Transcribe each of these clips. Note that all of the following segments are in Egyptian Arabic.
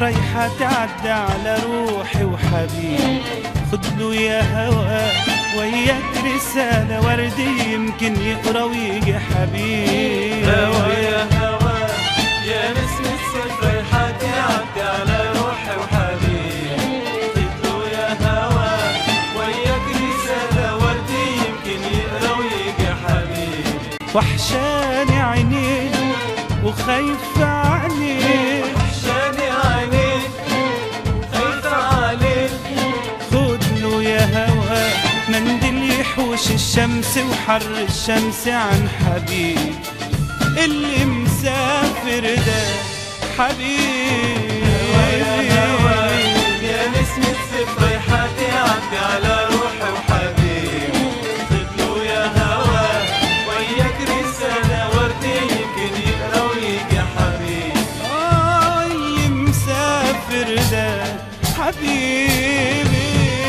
رايحة تعدى على روحي وحبيبي خد له يا هوا وياك رسالة وردي يمكن يقرا ويجي حبيبي هوا يا هوا يا نسمة الصيف رايحة تعدي على روحي وحبيبي خدله يا هوا وياك رسالة وردي يمكن يقرا ويجي حبيبي وحشاني عينيك وخايف عليك وحشاني عينيك خايفة عليك خد له يا هوا منديل يحوش الشمس وحر الشمس عن حبيب اللي مسافر ده حبيبي يا هوا يا نسمة الصيف رايحة تعدي على روحي وحبيبي خدله يا هوا وياك رسالة وردي يمكن يقرا ويجي حبيبي آه اللي مسافر ده حبيبي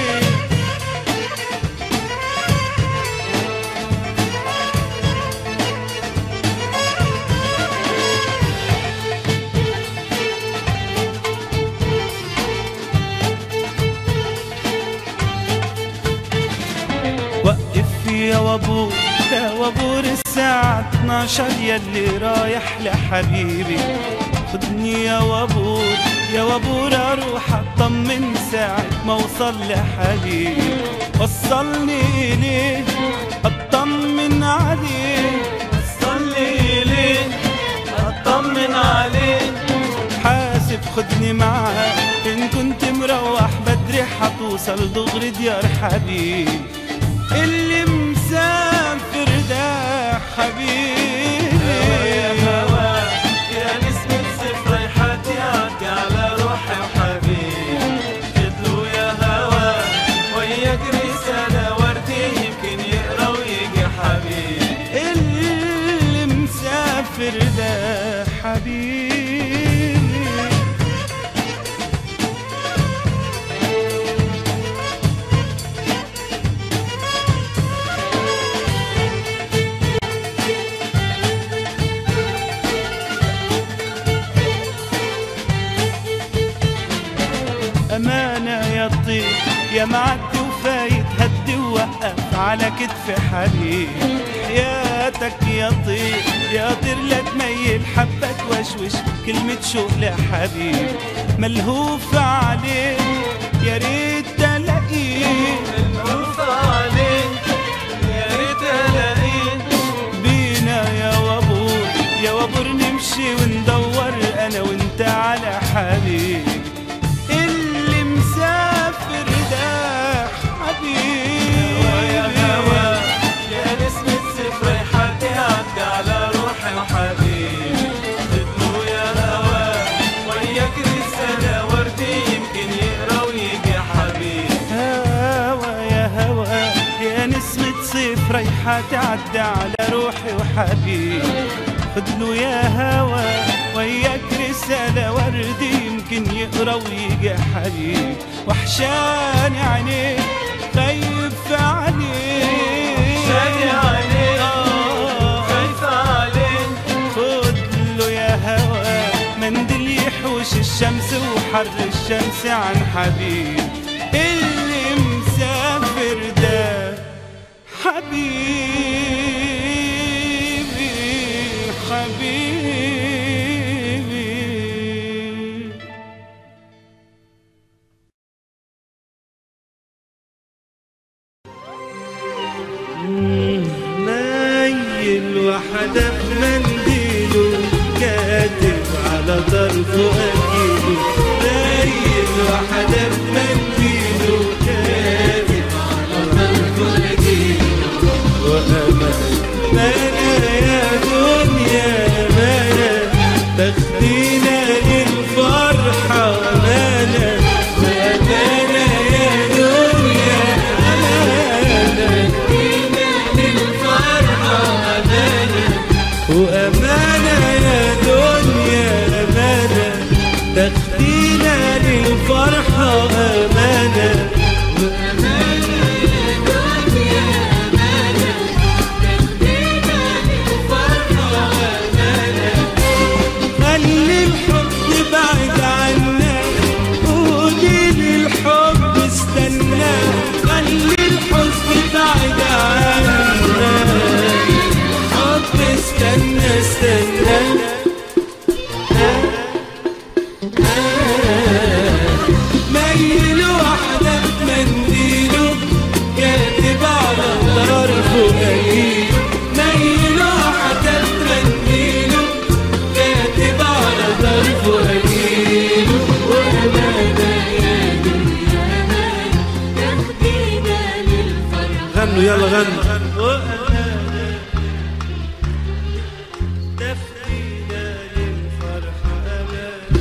وقف يا وابور يا وابور الساعة 12 يلي رايح لحبيبي خدني يا وابور يا وابور اروح اطمن ساعة ما اوصل لحبيبي وصلني اليه اطمن عليه صلي ليه اطمن عليك حاسب خدني معاك ان كنت مروح بدري حتوصل دغري ديار حبيبي اللي مسافر ده حبيبي يا هوا يا نسمة صيف رايحة تعدي على روحي وحبيبي خدله يا هوا وياك رسالة وردي يمكن يقرا ويجي حبيبي اللي مسافر ده حبيبي أمانة يا طير يا معدي وفايت هدي ووقف على كتف حبيب حياتك يا طير يا طير لا تميل حبة توشوش كلمة شوق لحبيب ملهوف عليك يا ريت تلاقيه ملهوف عليك يا ريت الاقيك بينا يا وابور يا وابور نمشي وندور انا وانت على حبيب اللي مسافر ده يا هوا حبيبي يا نسمة صيف رايحة تعدي على روحي وحبيبي خدله يا هوا وياك رسالة وردي يمكن يقرا ويجي حبيبي هوا يا هوا يا نسمة صيف رايحة تعدى على روحي وحبيب خدله يا هوا وياك رسالة وردي يمكن يقرا ويجي حبيب وحشاني عينيك خايف عليك شادي عليك آه. خايفة عليك خد له يا هوا منديل يحوش الشمس وحر الشمس عن حبيب اللي مسافر ده حبيبي حبيبي مايل وحدة بمنديله كاتب على طرفه أكيده مايل وحدة بمنديله كاتب على طرفه أكيده وأمان مانا يا دنيا مانا تاخدينا للفرحة مانا وأمانة يا دنيا أمانة وأمانة يا دنيا أمانة تاخدينا للفرحة أمانة خلي الحب بعد عنا استنى استنى ميل وحدك منديله كاتب على طرفه قليل ميل وحدك منديله كاتب على طرفه قليل وأمانة يا دنيانا تاخدينا للفرح غنوا يلا غنوا وأمانة تفدينا للفرحة أمانة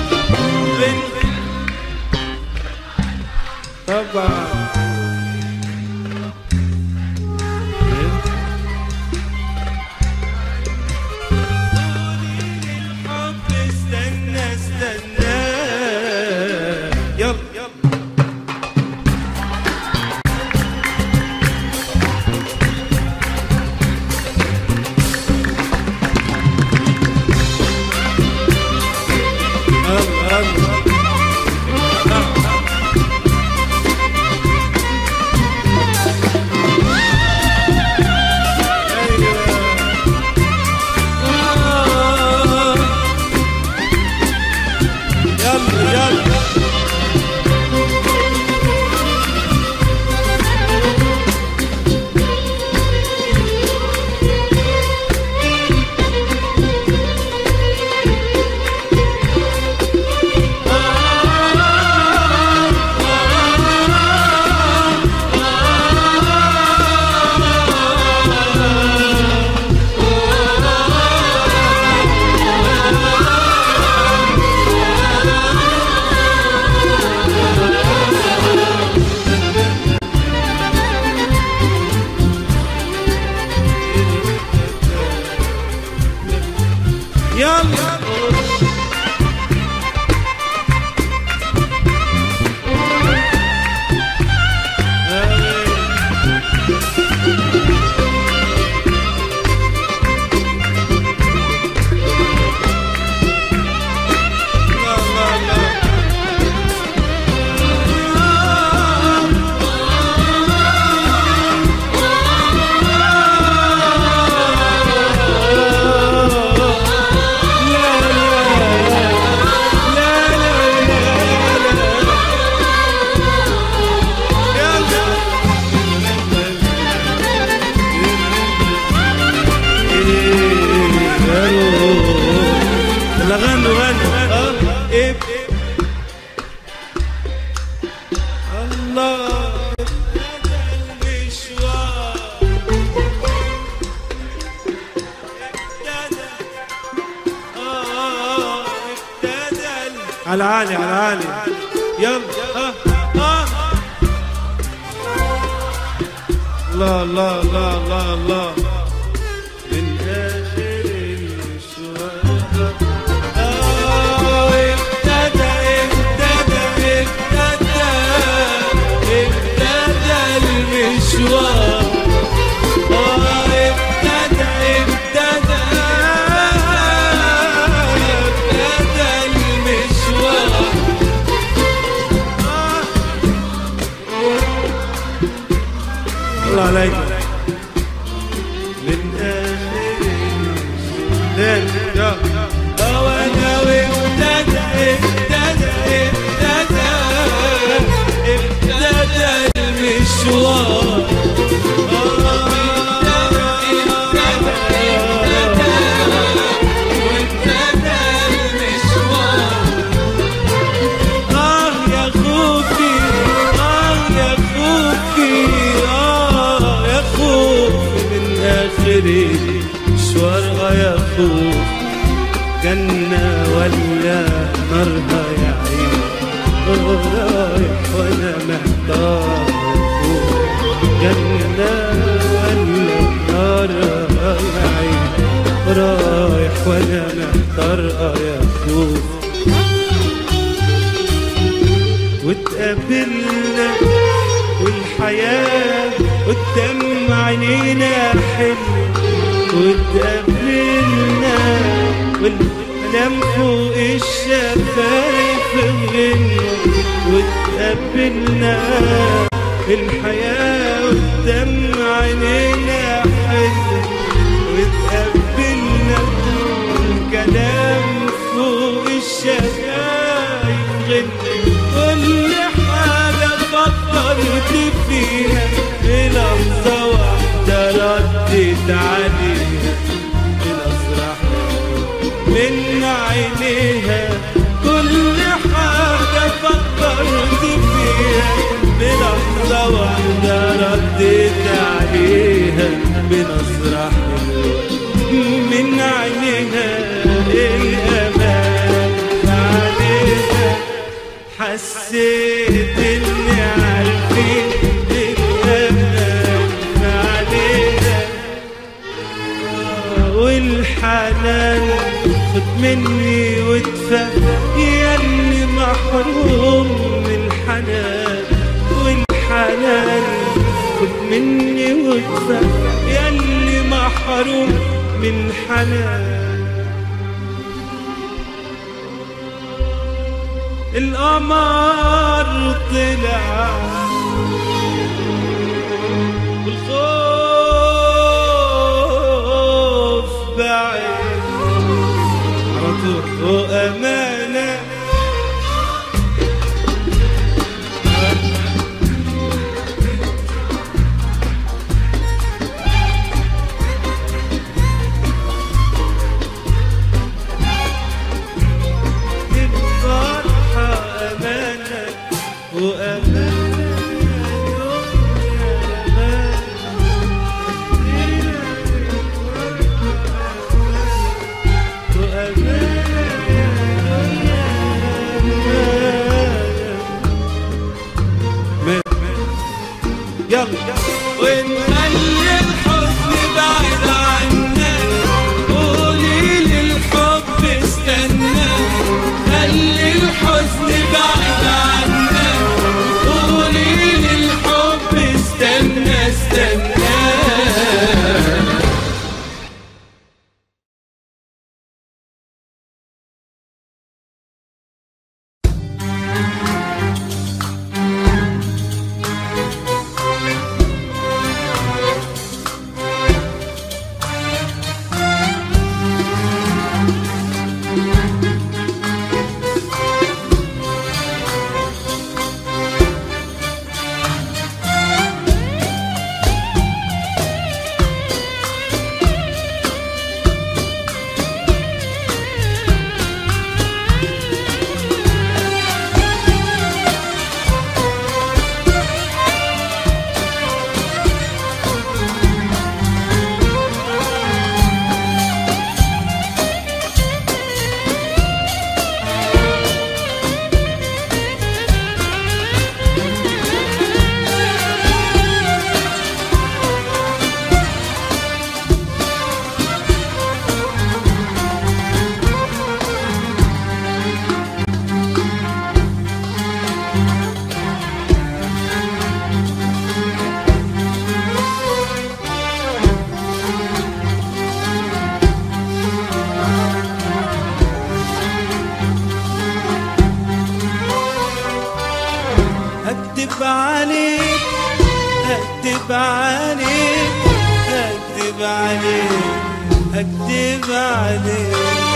طبعا الحب استنى استنى يلا يلا يلا يلا يلا يلا يلا لا لا لا لا غنوا غنوا اه إيه. الله ابتدى المشوار ابتدى اه ابتدى ال- على عالي على عالي يلا اه اه الله الله الله الله الله من آخر المشوار آه ابتدى ابتدى ابتدى ابتدى المشوار آه ابتدى ابتدى ابتدى المشوار آه الله عليك من آخر المشوار وانا وابتدى ابتدى ابتدى ابتدى المشوار آه يا خوفي آه يا خوفي آه يا خوفي من آخر مشوارها يا خوف جنة ولا نارها يا عين رايح وانا محتار جنة ولا نارها يا عين رايح وانا محتار آه يا خوف واتقابلنا والحياة قدام عينينا حلو واتقابلنا والكلام فوق الشفايف غنى واتقابلنا الحياة قدام عينينا حلو واتقابلنا عليها بنظرة من عينيها كل حاجة فكرت فيها بلحظة واحدة رديت عليها بنظرة حلوة من عينيها الأمان عليها حسيت إني عارفين الأمان عليها والحنان خد مني وادفع يا اللي محروم من الحنان والحنان خد مني وادفع يا اللي محروم من الحنان القمر طلع والخوف بعيد على طول وأمانة الفرحة أمانة وأمانة يلا ونخلي الحزن بعيد عنا قولي للحب استنى خلي الحزن بعيد عنا قولي للحب استنى استنى اكدب عليك اكدب عليك اكدب عليك اكدب عليك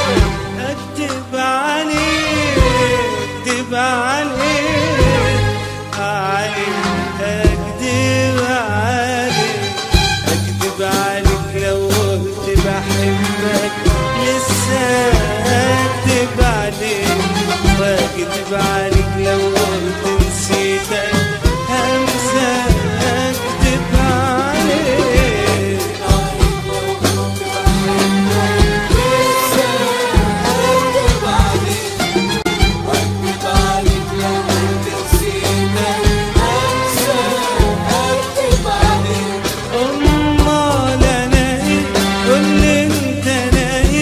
اكدب عليك اكدب عليك عليك اكدب عليك اكدب عليك لو قلت بحبك لسه اكدب عليك واكدب عليك لو قلت نسيتك همسى اكدب عليك امال انا ايه قول لي انت انا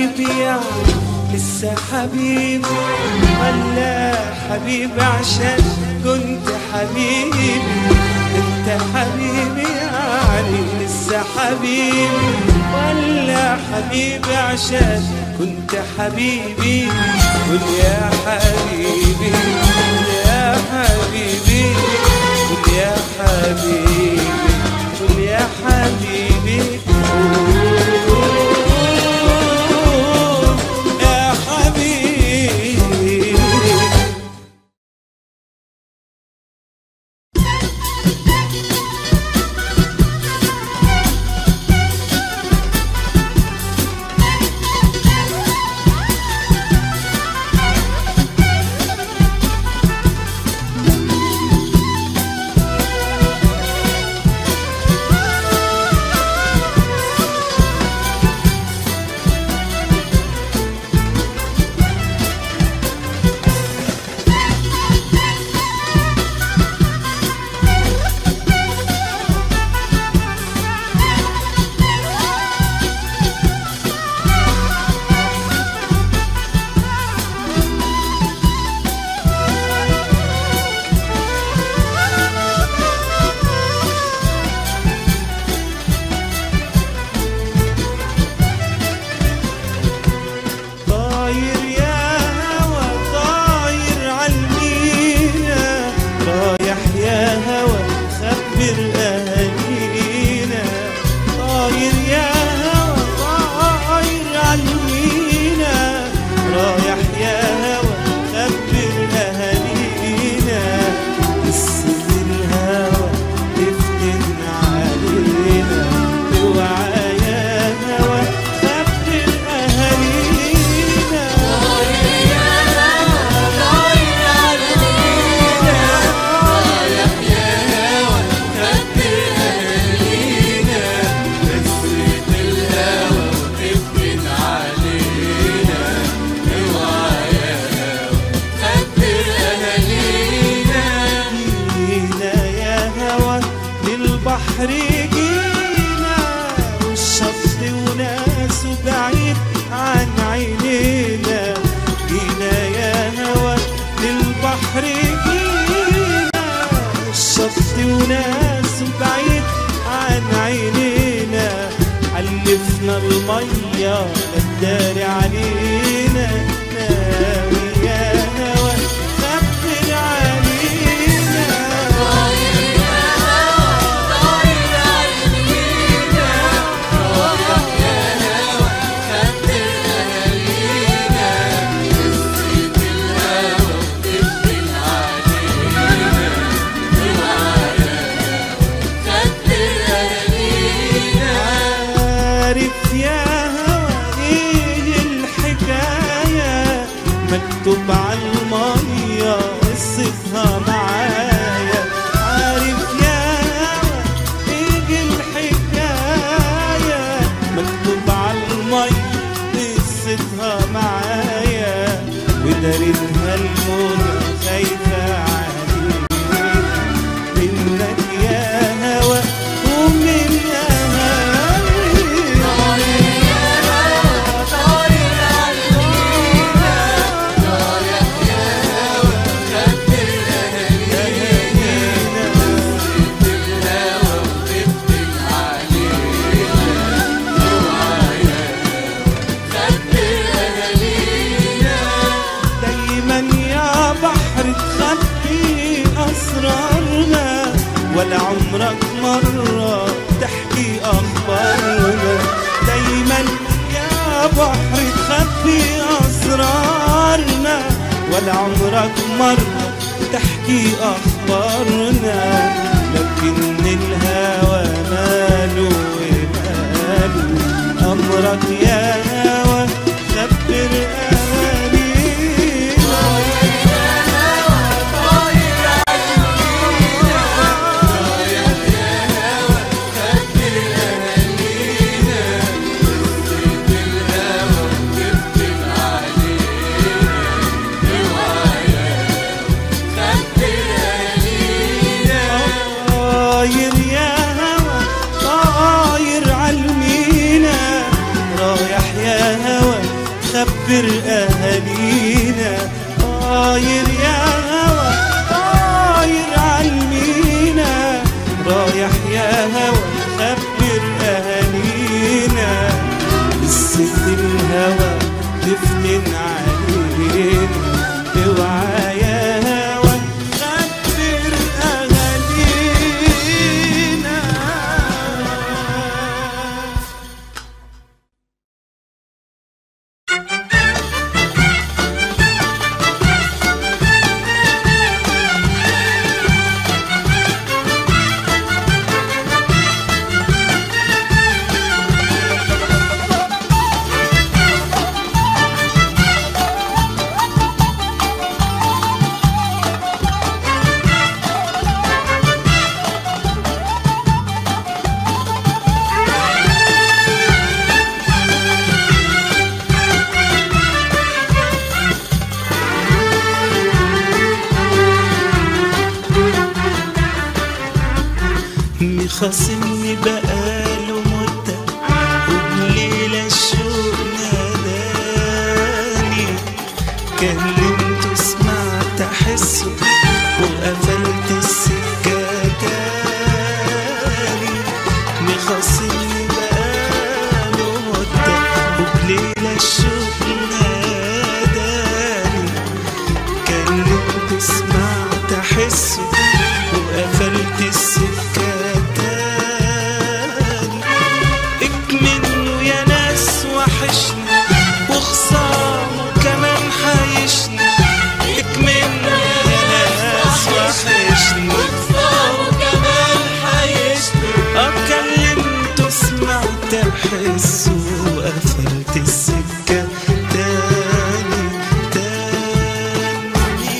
حبيبي يعني لسه حبيبي ولا حبيبي عشان كنت حبيبي انت حبيبي يعني لسه حبيبي ولا حبيبي عشان كنت حبيبي قول يا حبيبي قول يا حبيبي قول يا حبيبي قول يا حبيبي قول يا حبيبي طاير يا هوى طاير عالمينا رايح يا هوى خبر اهالينا طاير يا هوى طاير عالمينا رايح يا هوى خبر اهالينا قصة الهوى تفتن علينا اوعى يا هوى خبر اهالينا جينا يا هوى للبحر جينا والشط وناسه بعيد عن عينينا جينا يا هوى للبحر جينا والشط وناسه بعيد عن عينينا حلفنا المية الدار علينا ناوي يا هوى خبر علينا عارف يا هوى ايه الحكاية مكتوب على المية قصتها معايا عارف يا هوى ايه الحكاية مكتوب على المية قصتها معايا ودارتها المنى خايفة علينا منك يا هوى ومن أهالينا دايما يا بحر تخبي أسرارنا ولا عمرك مرة تحكي أخبارنا دايما يا بحر تخبي أسرارنا ولا عمرك مرة تحكي أخبارنا لكن الهوى ماله وماله أمرك يا هوى خبر أهالينا طاير يا هوى طاير عالمينا خبر أهالينا طاير يا هوا طاير عالمينا رايح يا هوا خبر أهالينا قصة الهوى تفتن علينا اوعى يا هوا خبر أهالينا مخاصمني بقاله مدة وبليلة الشوق ناداني كلمته سمعت أحسه وقفلت السكة تاني مخاصمني بقاله مدة وبليلة الشوق ناداني كلمته سمعت أحسه وقفلت السكة تاني اكمنه يا ناس وحشني وخصامه كمان حيشني اكمنه يا ناس وحشني اه كلمته سمعت احسه وقفلت السكة تاني تاني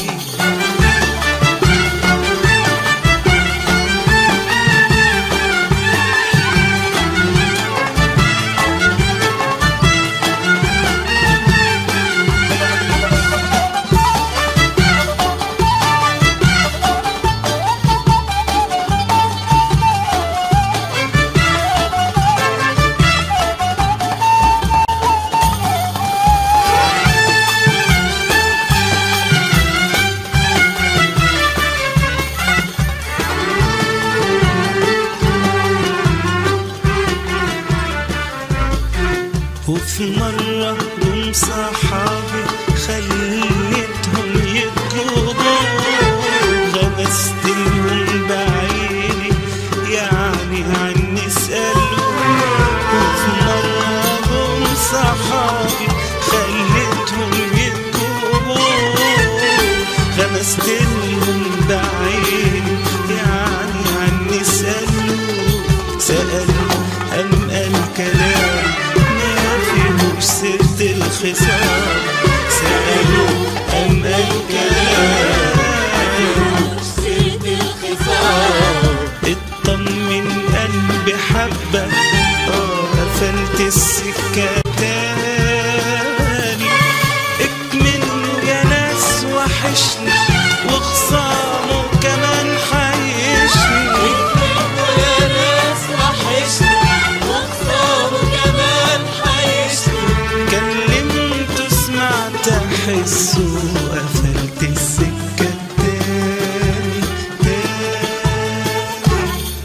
وفي مرة جم صحابي خليتهم يطلبوا غمست لهم بعيني يعني عني اسألوا وفي مرة جم صحابي خليتهم يطلبوا غمست لهم بعيني يعني عني اسألوا سألوا أم الكلام ما فيهوش سيرة الخصام سألوا أم الكلام اطمن قلبي حبة اه قفلت السكة تاني اكمنه يا ناس وحشني وخصامه كمان حيشني كلمته سمعت احسه وقفلت السكة تاني تاني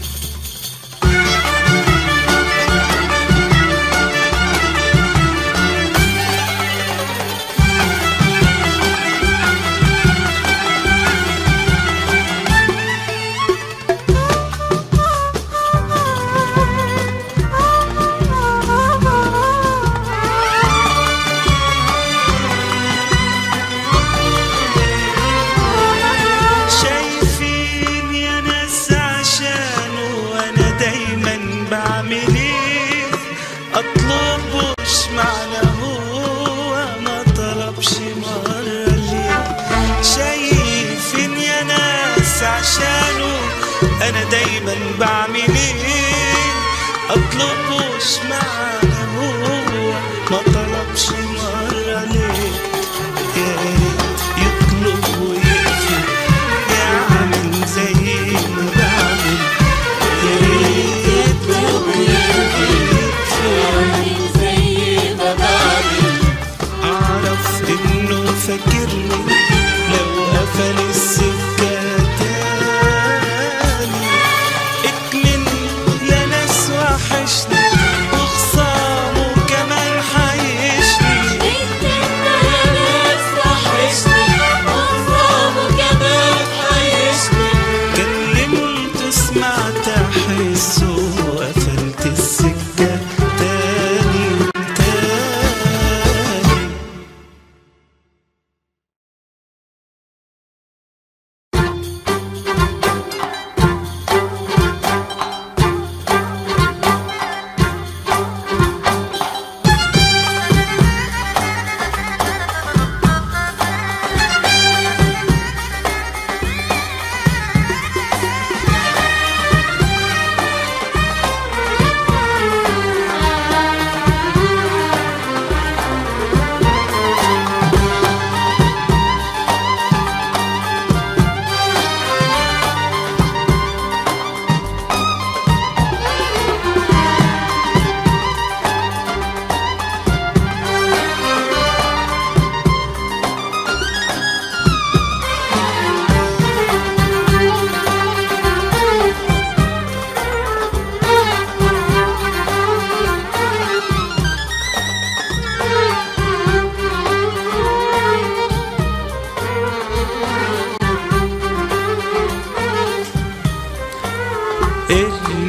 شايفين يا ناس عشانه وانا دايما بعمل ايه اطلبوش معنى هو ما طلبش مرة ليه شايفين يا ناس عشانه انا دايما بعمل ايه اطلبوش معنى هو ما طلبش مرة ليه يا ريت يطلب ويقفل يعمل زي ما بعمل يا ريت يطلب ويقفل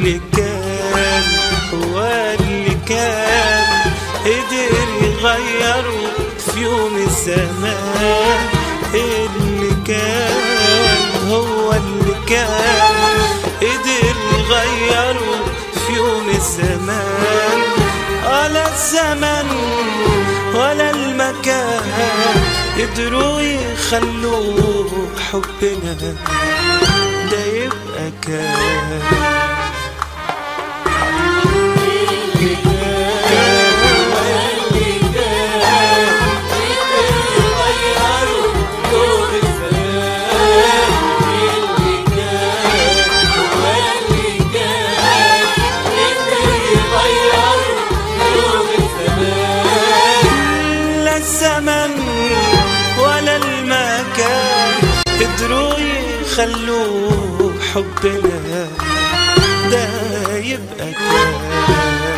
اللي كان هو اللي كان قدر يغيره في يوم الزمان اللي كان هو اللي كان قدر يغيره في يوم الزمان ولا الزمن ولا المكان قدروا يخلوه حبنا ده يبقى كان لا الزمن ولا المكان قدروا يخلوه حبنا ده يبقى كان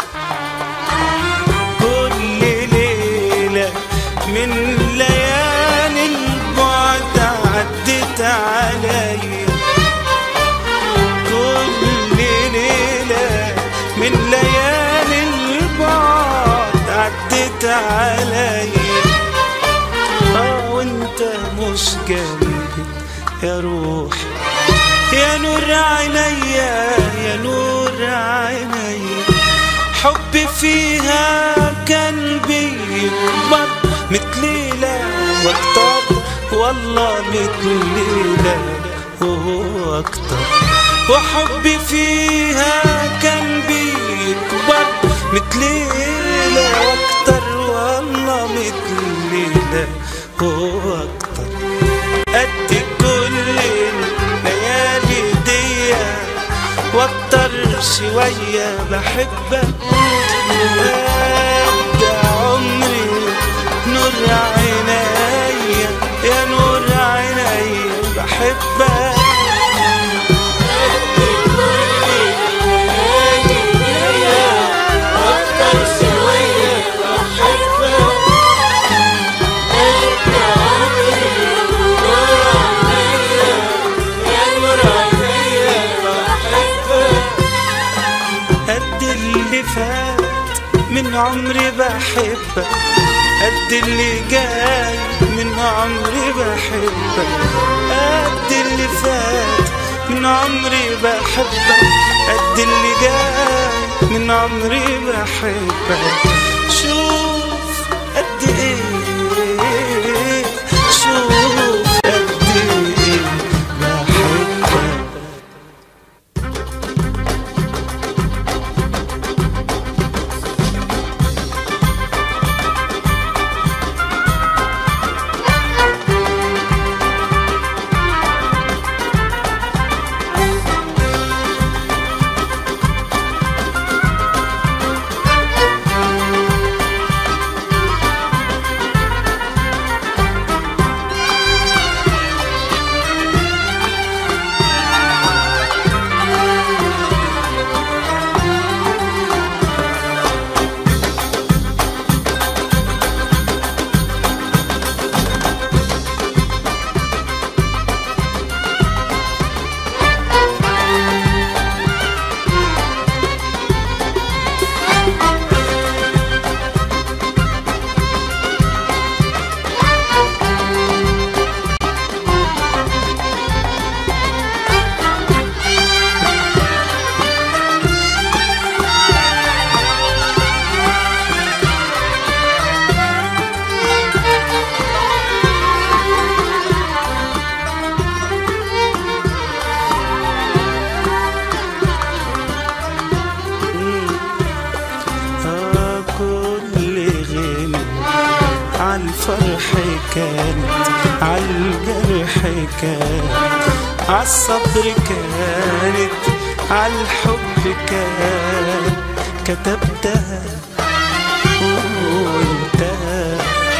كل ليلة من ليالي البعد عدت عليا كل ليلة من ليالي البعد عدت عليا اه وانت مش جنبي يا روح يا نور عينيا يا نور عينيا حبي فيها كان بيكبر متليلة واكتر والله متليلة وهو اكتر وحبي فيها كان بيكبر متليلة واكتر والله متليلة وهو اكتر قد كل الليالي دي واكتر شوية بحبك قد عمري نور عينيا يا نور عينيا بحبك قد اللي فات من عمري بحبك قد اللي جاي من عمري بحبك قد اللي فات من عمري بحبك قد اللي جاي من عمري بحبك شوف قد ايه شوف قد ايه بحبك آه كل غنى عالفرح كانت عالجرح كانت عالصبر كانت عالحب كانت كتبتها وانتهى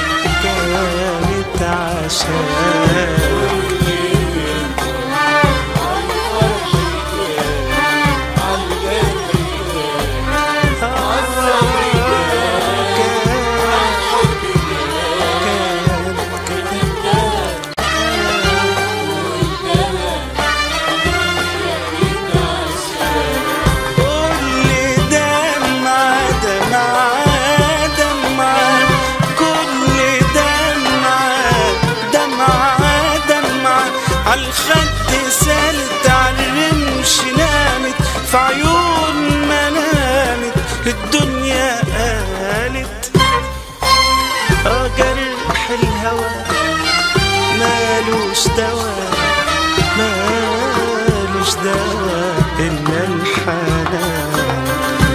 كانت عشان عالخد سالت عالرمش نامت في عيون ما نامت الدنيا قالت اه جرح الهوى مالوش دواء مالوش دواء إلا الحنان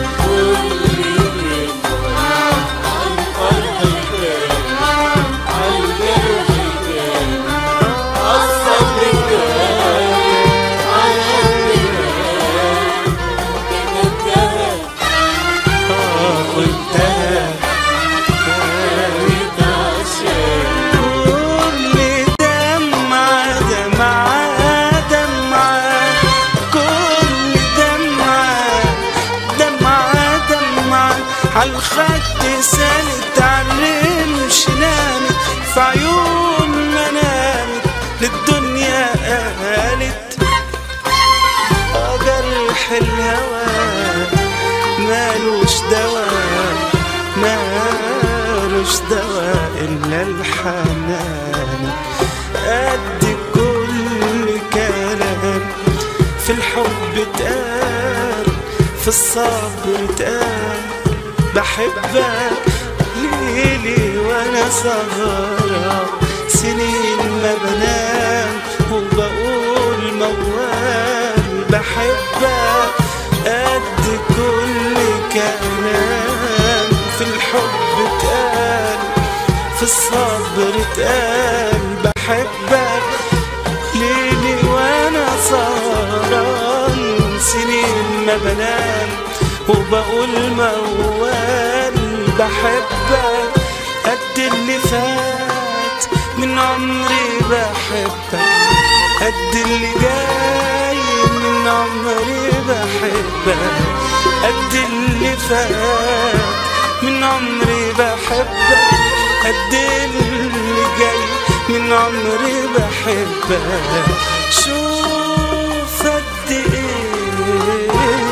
آه وانتهى كل دمعة دمعة دمعة كل دمعة دمعة دمعة عالخد سالت عالرمش نامت في عيون ما نامت للدنيا قالت آه جرح الهوى مالوش دواء مالوش دواء إلا الحنان قد كل كلام في الحب اتقال في الصبر اتقال بحبك ليلي وانا صغيرة سنين ما بنام وبقول موال بحبك قد كل كلام في الحب اتقال في الصبر اتقال بحبك ليلي وانا سهران سنين ما بنام وبقول موال بحبك قد اللي فات من عمري بحبك قد اللي جاي من عمري بحبك قد اللي فات من عمري بحبك قد اللي جاي من عمري بحبك شوف قد ايه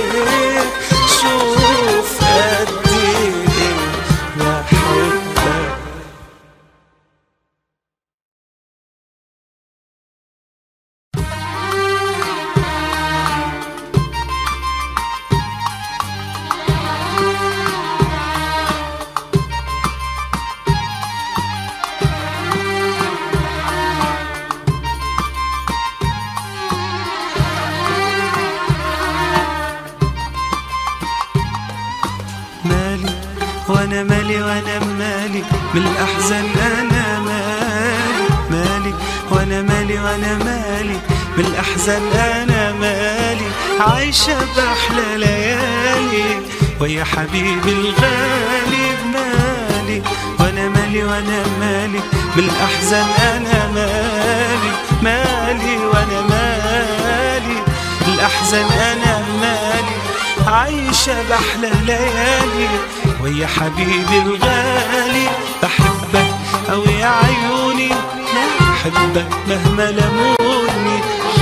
شوف قد ايه بحبك مالي وانا مالي وانا مالي من الاحزان انا مالي مالي وانا مالي وانا مالي من الاحزان انا مالي عايشه باحلى ليالي ويا حبيبي الغالي بمالي وانا مالي وانا مالي من الاحزان انا مالي مالي وانا مالي الاحزان انا مالي عايشة بأحلى ليالي ويا حبيبي الغالي بحبك أو يا عيوني لا أحبك مهما لموني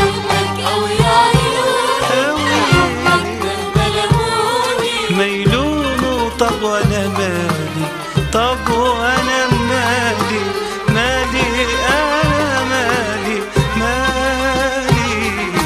ما يلوموا طب وأنا مالي طب وأنا مالي مالي أنا مالي مالي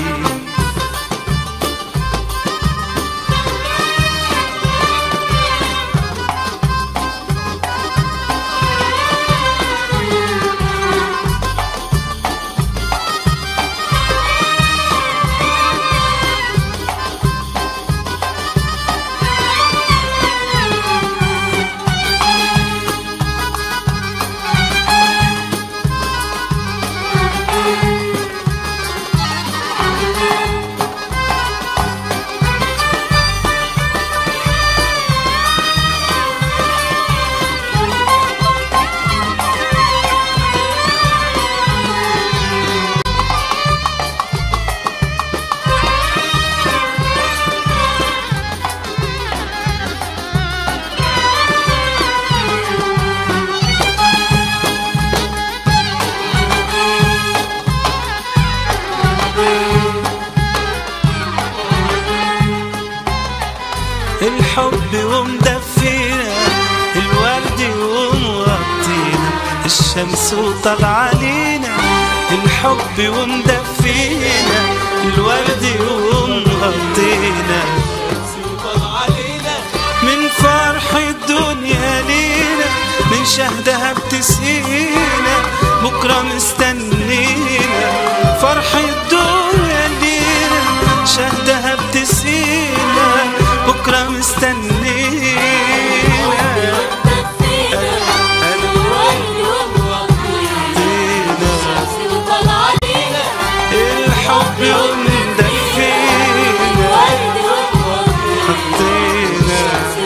الحب ومدفينا الورد ومغطينا الشمس وطلع علينا الحب ومدفينا مدفينا الورد ومغطينا من فرح الدنيا لينا من شهدها بتسقينا بكرة مستنينا فرح الدنيا لينا شهدها بتسقينا بكرة مستنينا الحب مدفينا حطينا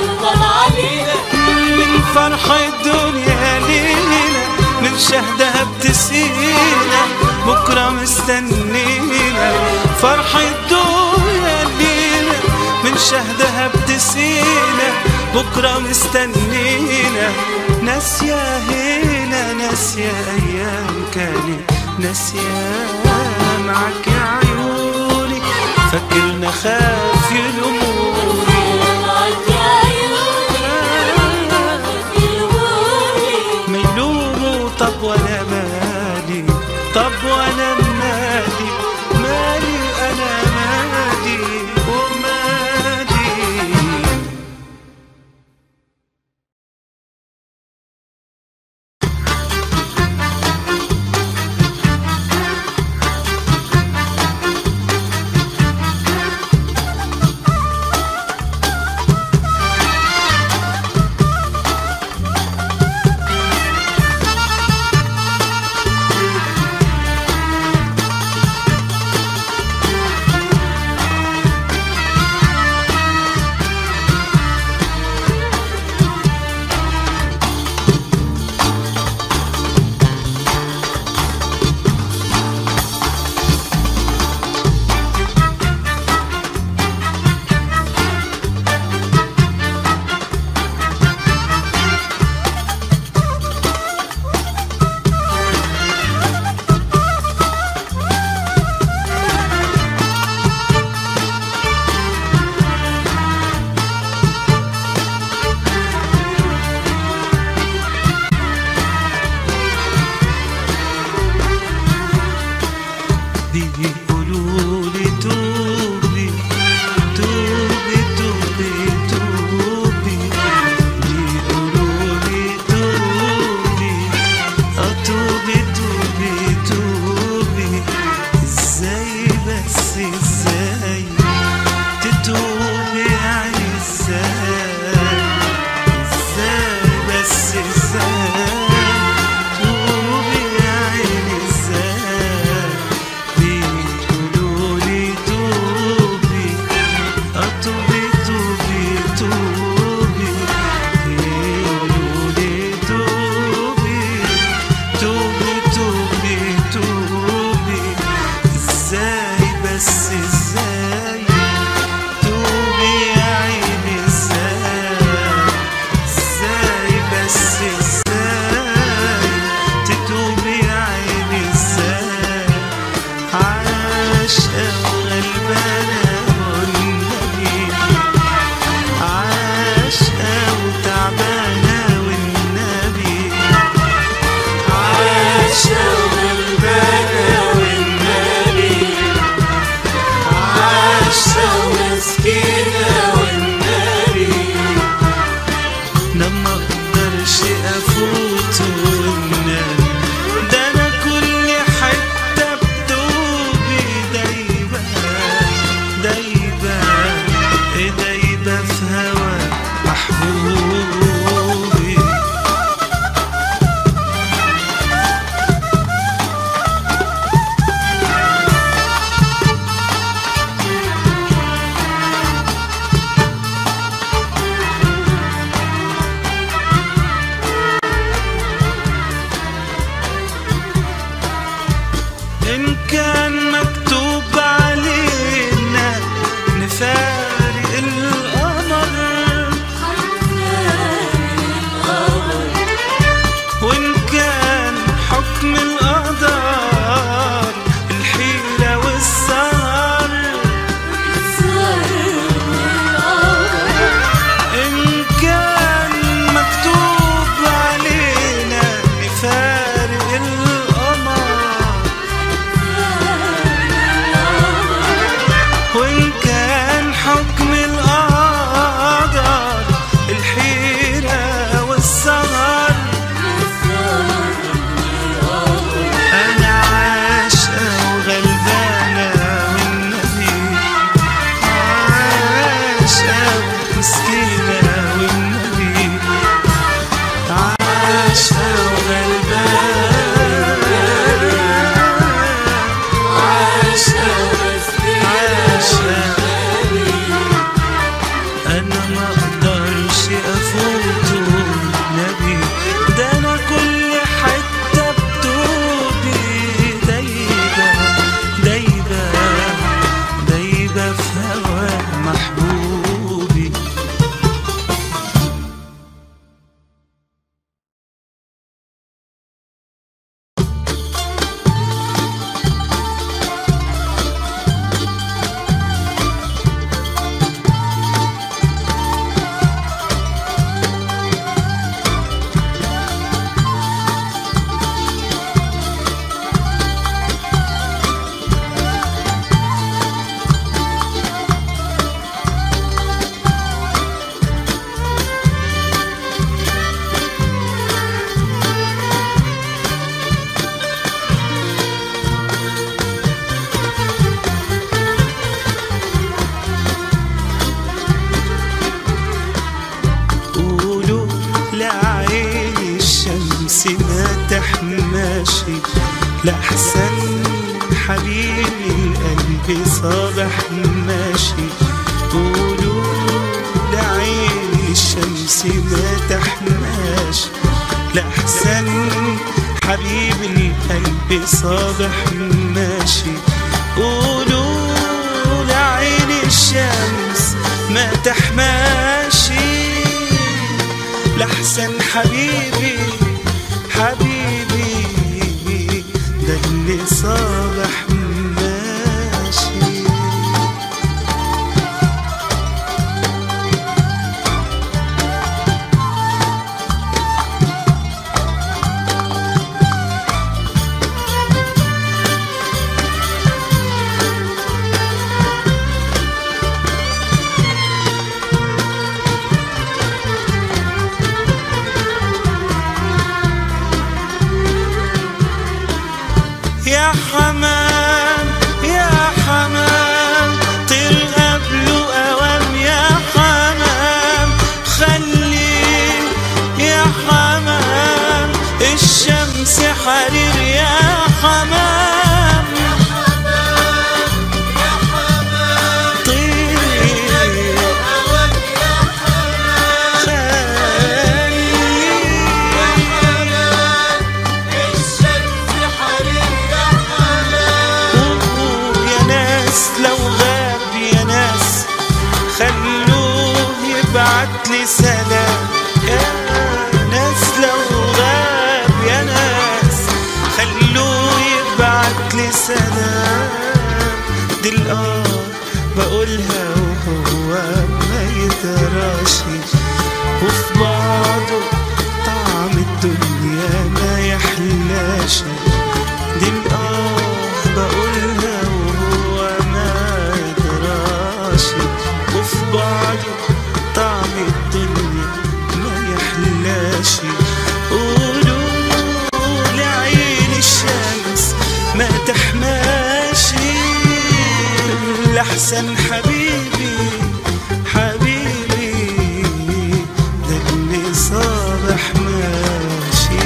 من فرح الدنيا لينا من شهدها بتسقينا بكرة مستنينا فرح الدنيا لينا من شهدها بتسقينا بكرة مستنينا ناسية هنا ناسية أيام كانت ناسية معك يا عيوني فاكرنا خاف يلوموني ما يلوموا طب وانا مالي طب وانا مالي مالي انا مالي ومالي بيقولوا لي توبي توبي توبي توبي بيقولوا لي توبي اه توبي توبي توبي ازاي بس ازاي تتوبي يعني ازاي ازاي بس ازاي توبي يعني ازاي ماشي لأحسن حبيبي القلب صابح ماشي قولوا لعين الشمس ما تحماش لأحسن حبيبي القلب صابح ماشي قولوا لعين الشمس ما تحماشي لأحسن حبيبي حبيبي ده اللي صابح ماشي يا حمام يا حمام طير قبله اوام يا حمام خلي يا حمام الشمس حرير يا حمام طير يا ناس لو غاب يا ناس خلوه يبعت لي سلام يا ناس لو غاب يا ناس خلوه يبعت لي سلام دي الآه بقولها وهو ما يدراشي وفي بعضه طعم الدنيا ما يحلاش دي الآه بقولها وهو ما يدراش وفي بعضه طعم الدنيا ما يحلاش قولوا لعين الشمس ما تحماشي لأحسن حبيبي حبيبي ده اللي صابح ماشي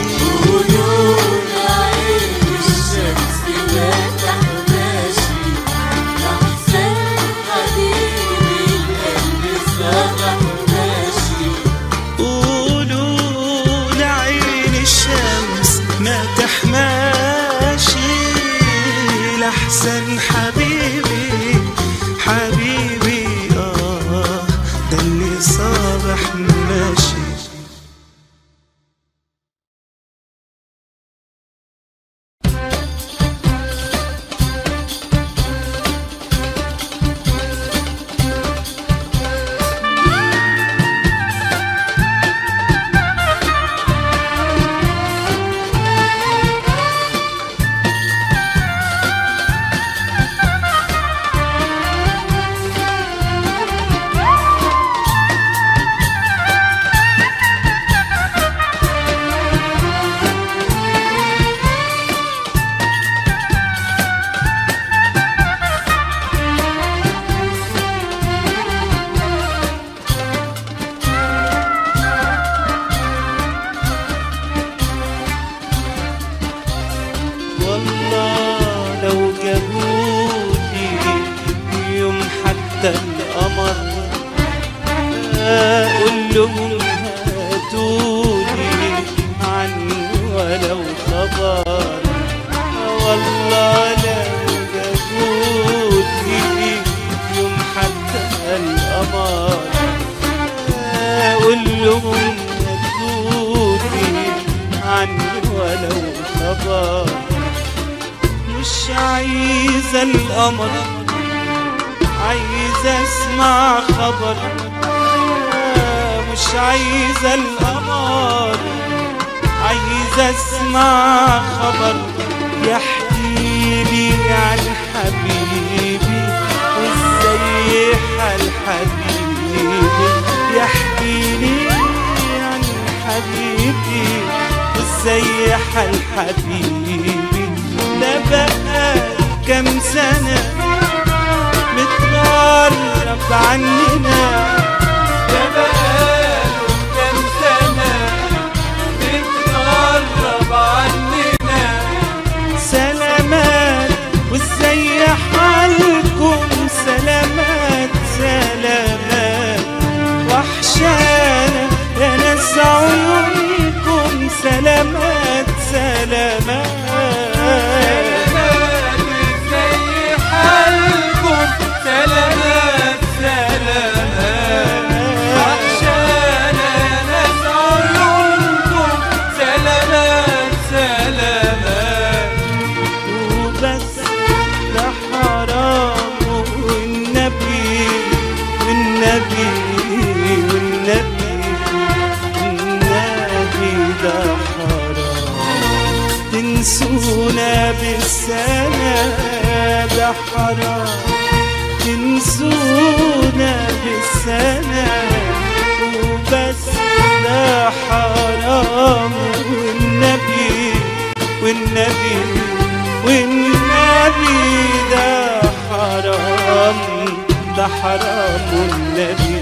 قولوا لعين الشمس ما تحماشي لأحسن حبيبي حبيبي آه ده اللي صابح ماشي والله لو جابولي يوم حتى القمر اقول لهم هاتولي عني ولو خبر والله لو جابولي يوم حتى القمر اقول لهم هاتولي عني ولو خبر مش عايزة القمر عايزة اسمع خبر مش عايزة القمر عايزة اسمع خبر يحكيلي عن حبيبي وازاي حال حبيبي يحكيلي عن حبيبي وازاي حال حبيبي ده بقى كام سنة متغرب عننا ده بقاله كام سنة متغرب عننا بالسنة ده حرام تنسونا بالسنة وبس ده حرام والنبي والنبي والنبي ده حرام ده حرام والنبي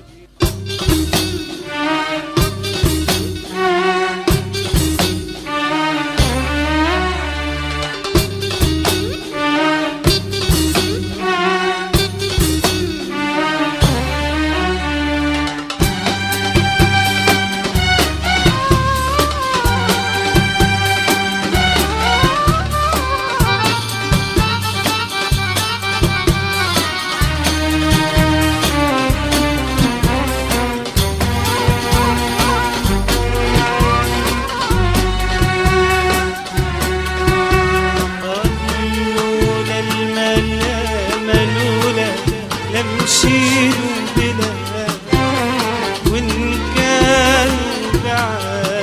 لولا الملامة لولا لمشيله بلا وإن كان بعاد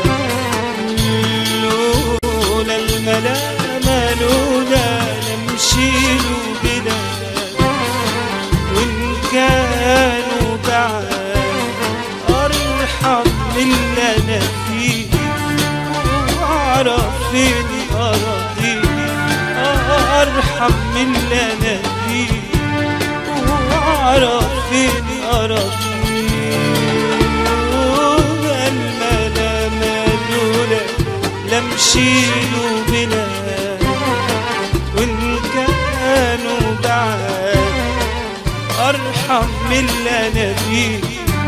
لولا الملامة لولا لمشيله بلا وإن كانوا بعاد أرحم من اللي أنا فيه وأعرف فين أراضيه أرحم من اللي أنا فيه وأعرف فين أراضيه الملامة لولا لمشيله بلا وإن كانوا بعاد أرحم من اللي أنا فيه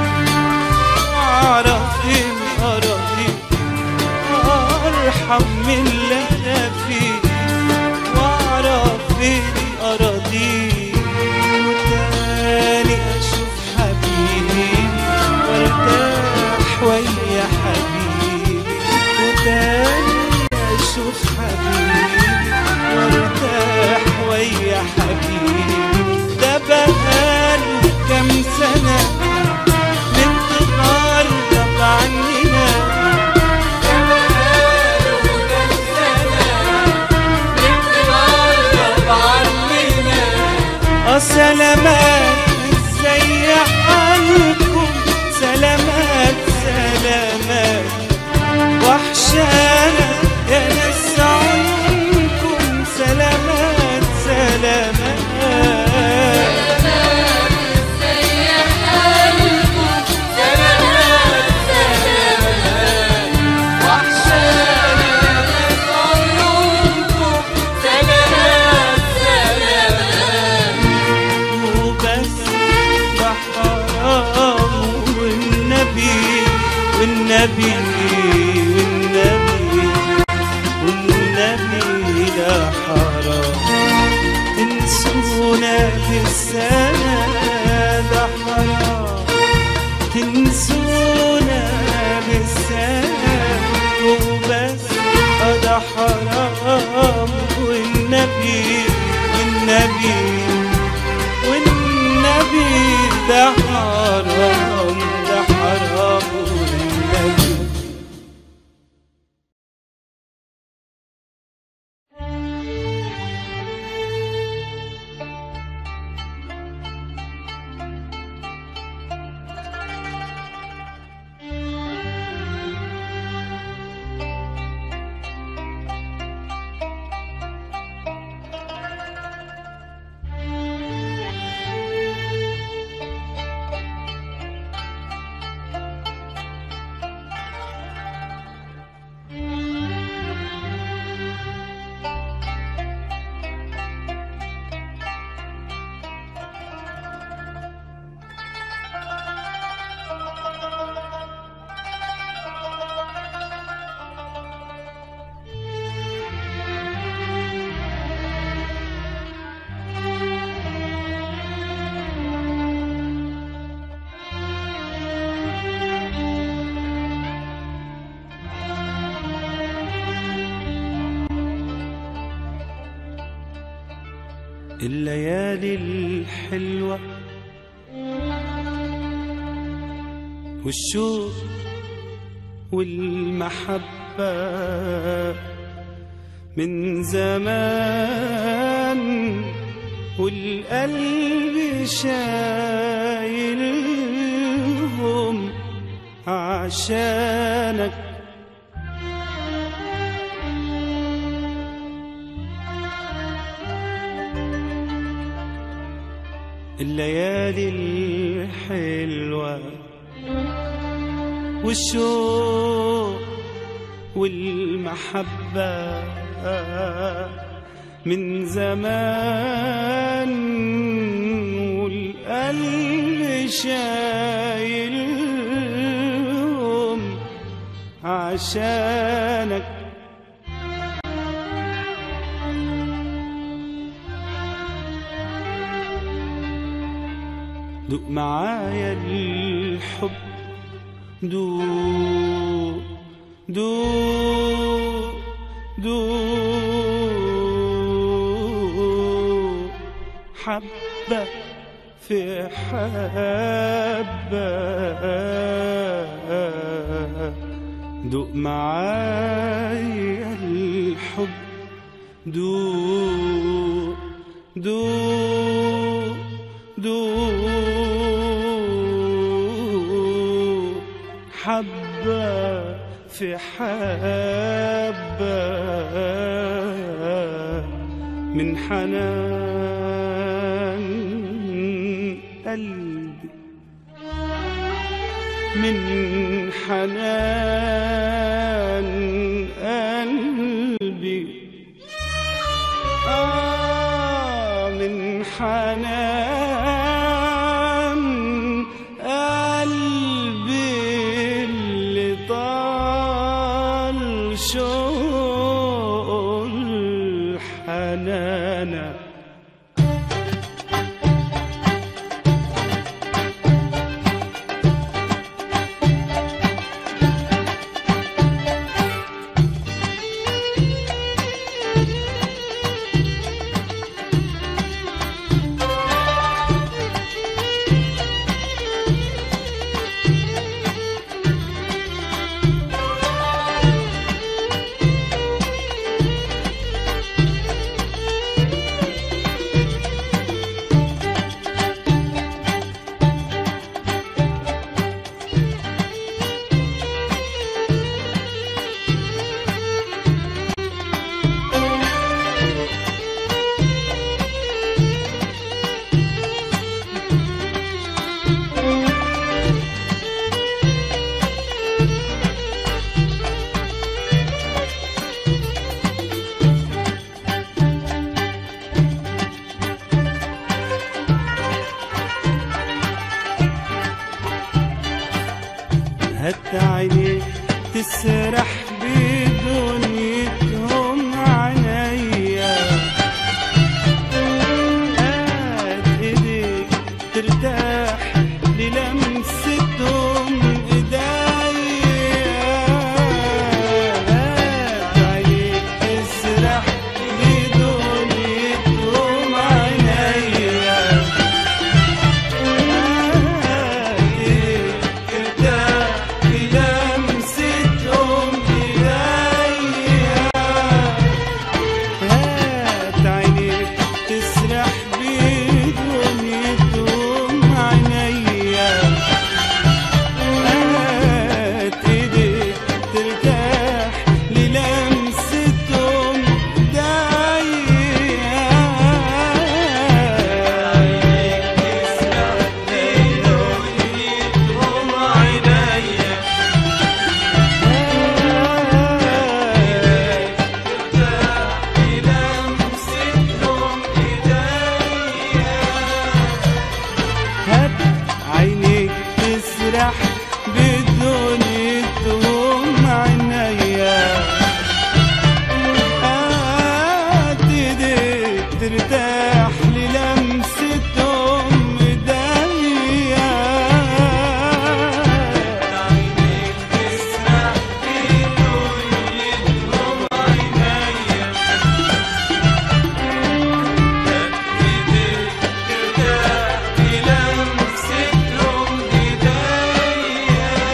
أعرف فين أراضيه أرحم من اللي أنا فيه وأعرف فين أراضيه وتاني أشوف حبيبي وارتاح ويا حبيبي وتاني أشوف حبيبي وارتاح ويا حبيبي ده بقاله كام سنة من تغرب عننا آه سلامات ازاي حالكم سلامات سلامات وحشانا يا ناس عيونكم سلامات سلامات وبس ده حرام والنبي والنبي والنبي والنبي ده حرام تنسونا بالسنة ده حرام تنسونا بالسنة وبس ده حرام والنبي والنبي والنبي ده حرام ده حرام والنبي الليالي الحلوة والشوق والمحبة من زمان والقلب شايلهم عشانك الليالي الحلوة والشوق والمحبة من زمان والقلب شايلهم عشانك دوق معايا الحب دوق دوق دوق حبة في حبة دوق معايا الحب دوق دوق دوق حبة في حبة من حنان قلبي من حنان قلبي آه من حنان قلبي اللي طال شوق الحنانه هات عينيك تسرح بدنيتهم عينيا هات ايديك ترتاح للمستهم ايديا هات عينيك تسرح بدنيتهم عينيا هات عينيك تسرح بدنيتهم عينيا هات ايديك ترتاح للمستهم هات عينيك تسرح بدنيتهم عينيا هات ايديك ترتاح للمستهم ايديا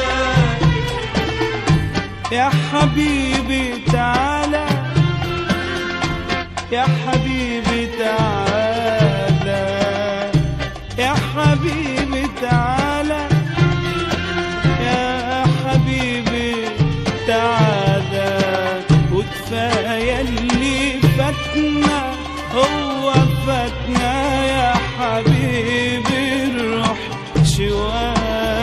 يا حبيبي تعالى حبيبي تعالى يا حبيبي تعالى يا حبيبي تعالى وكفاية اللي فاتنا هو فاتنا يا حبيبي الروح شوية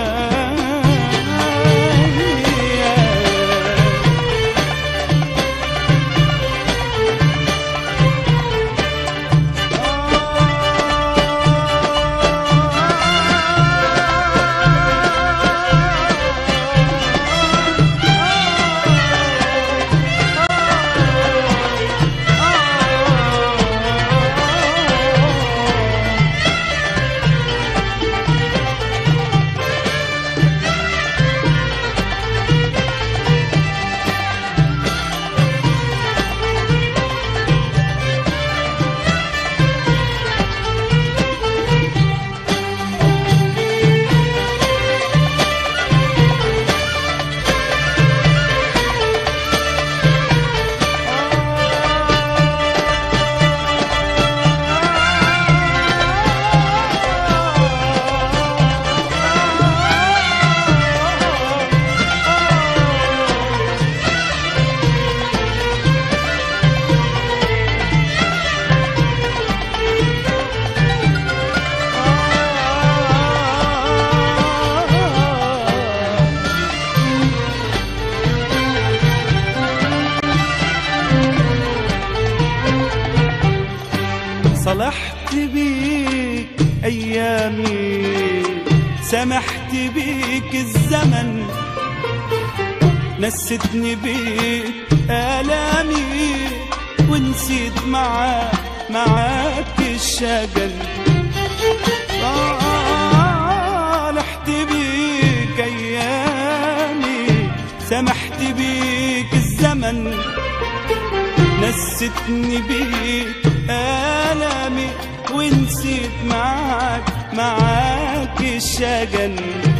صلحت بيك ايامي سمحت بيك الزمن نستني بيك الامي ونسيت معاك معاك الشجن صالحت بيك ايامي سمحت بيك الزمن نستني بيك آلامي ونسيت معاك معاك الشجن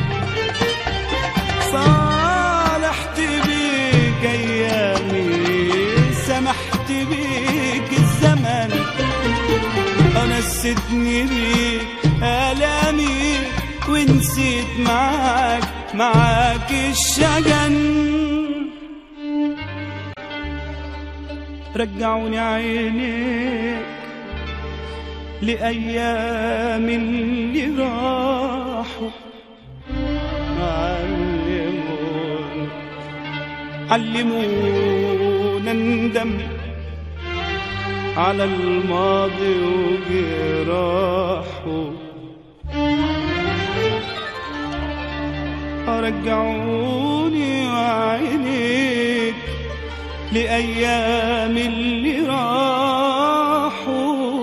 صالحت بيك أيامي سمحت بيك الزمن نستني بيك آلامي ونسيت معاك معاك الشجن رجعوني عينيك لأيام اللي راحوا علمونا علمونا ندم على الماضي وجراحه رجعوني عينيك لأيام اللي راحوا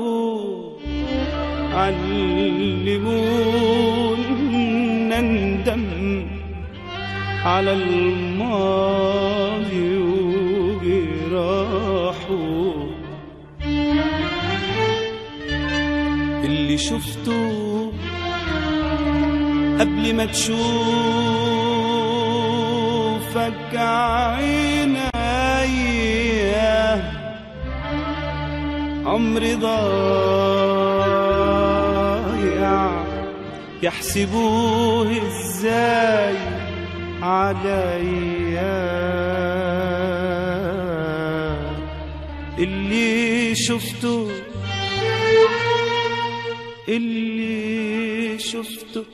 علمونا ندم على الماضي وجراحه اللي شفته قبل ما تشوفك عينيا عمري ضايع يحسبوه ازاي عليا اللي شفته اللي شفته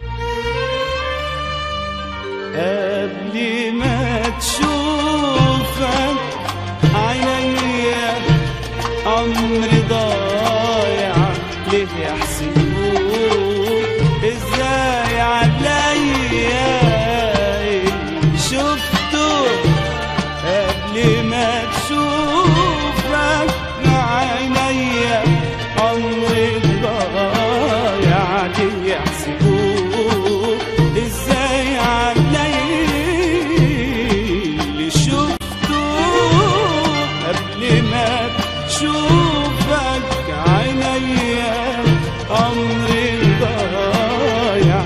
قبل ما تشوفك عينيا عمري ضايع ليه يحسبوك ازاي عليا اللي شفته قبل ما تشوفك عينيا عمري ضايع ليه يحسبوك ازاي عليا اللي شفته قبل ما تشوفك عينيا عمري ضايع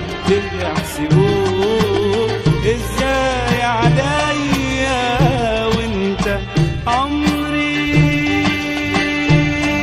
تحسبوه ازاي عليا وانت عمري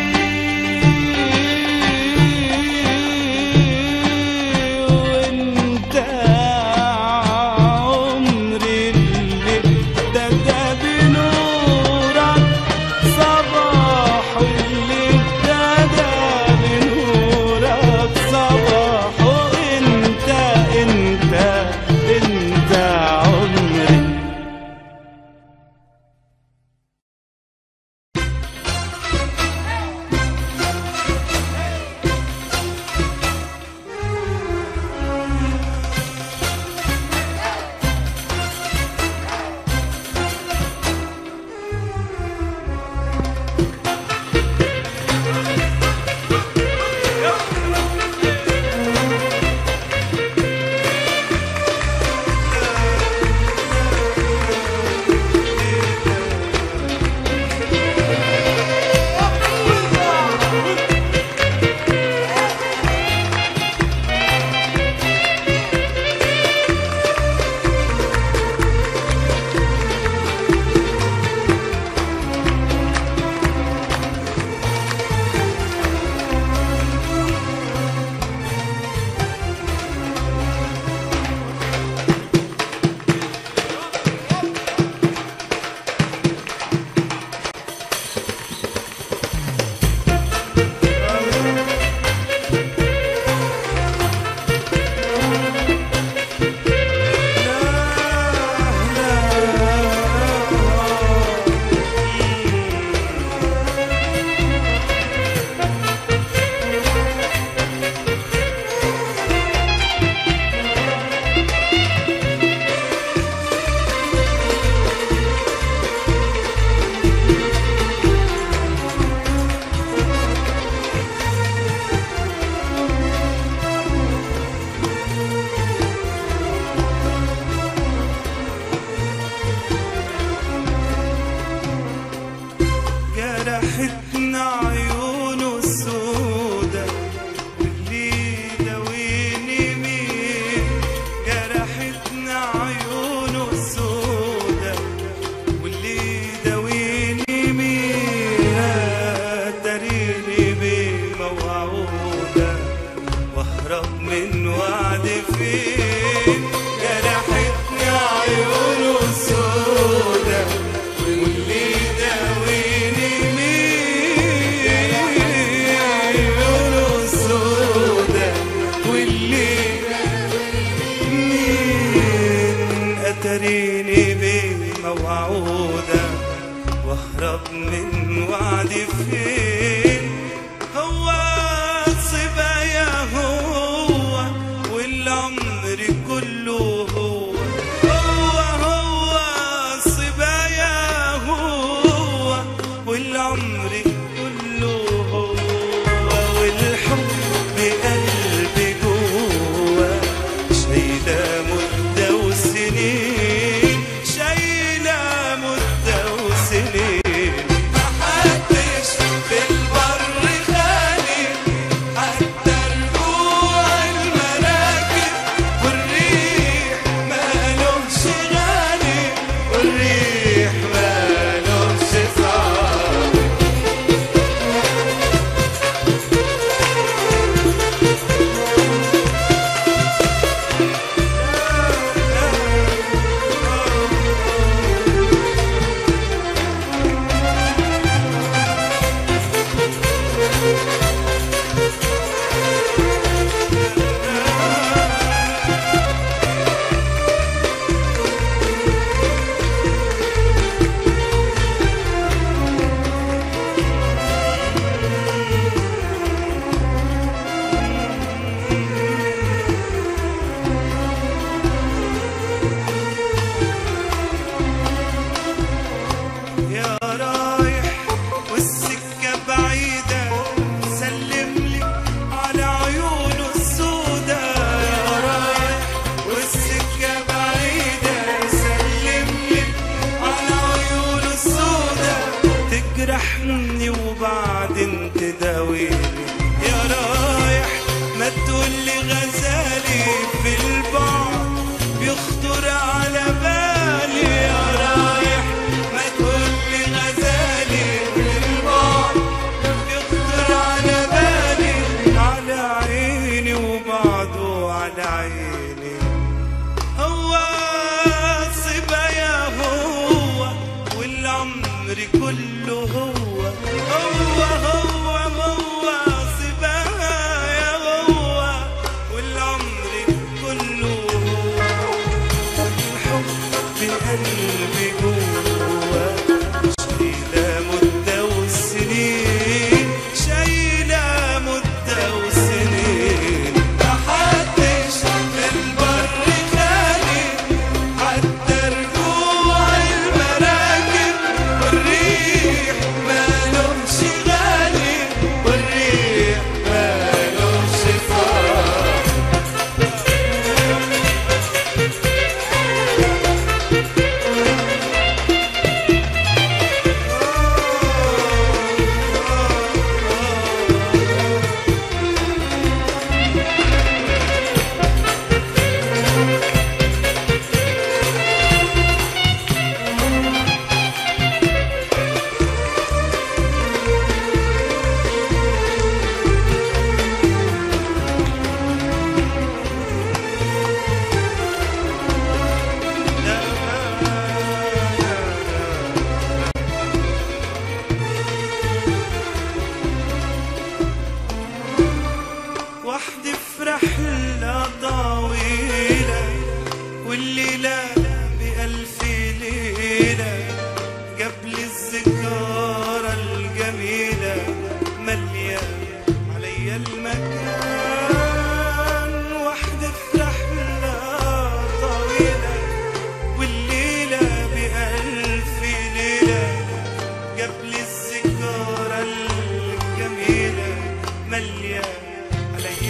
المكان وحدة في رحلة طويلة والليلة بألف ليلة قبل الذكرى الجميلة مليا علي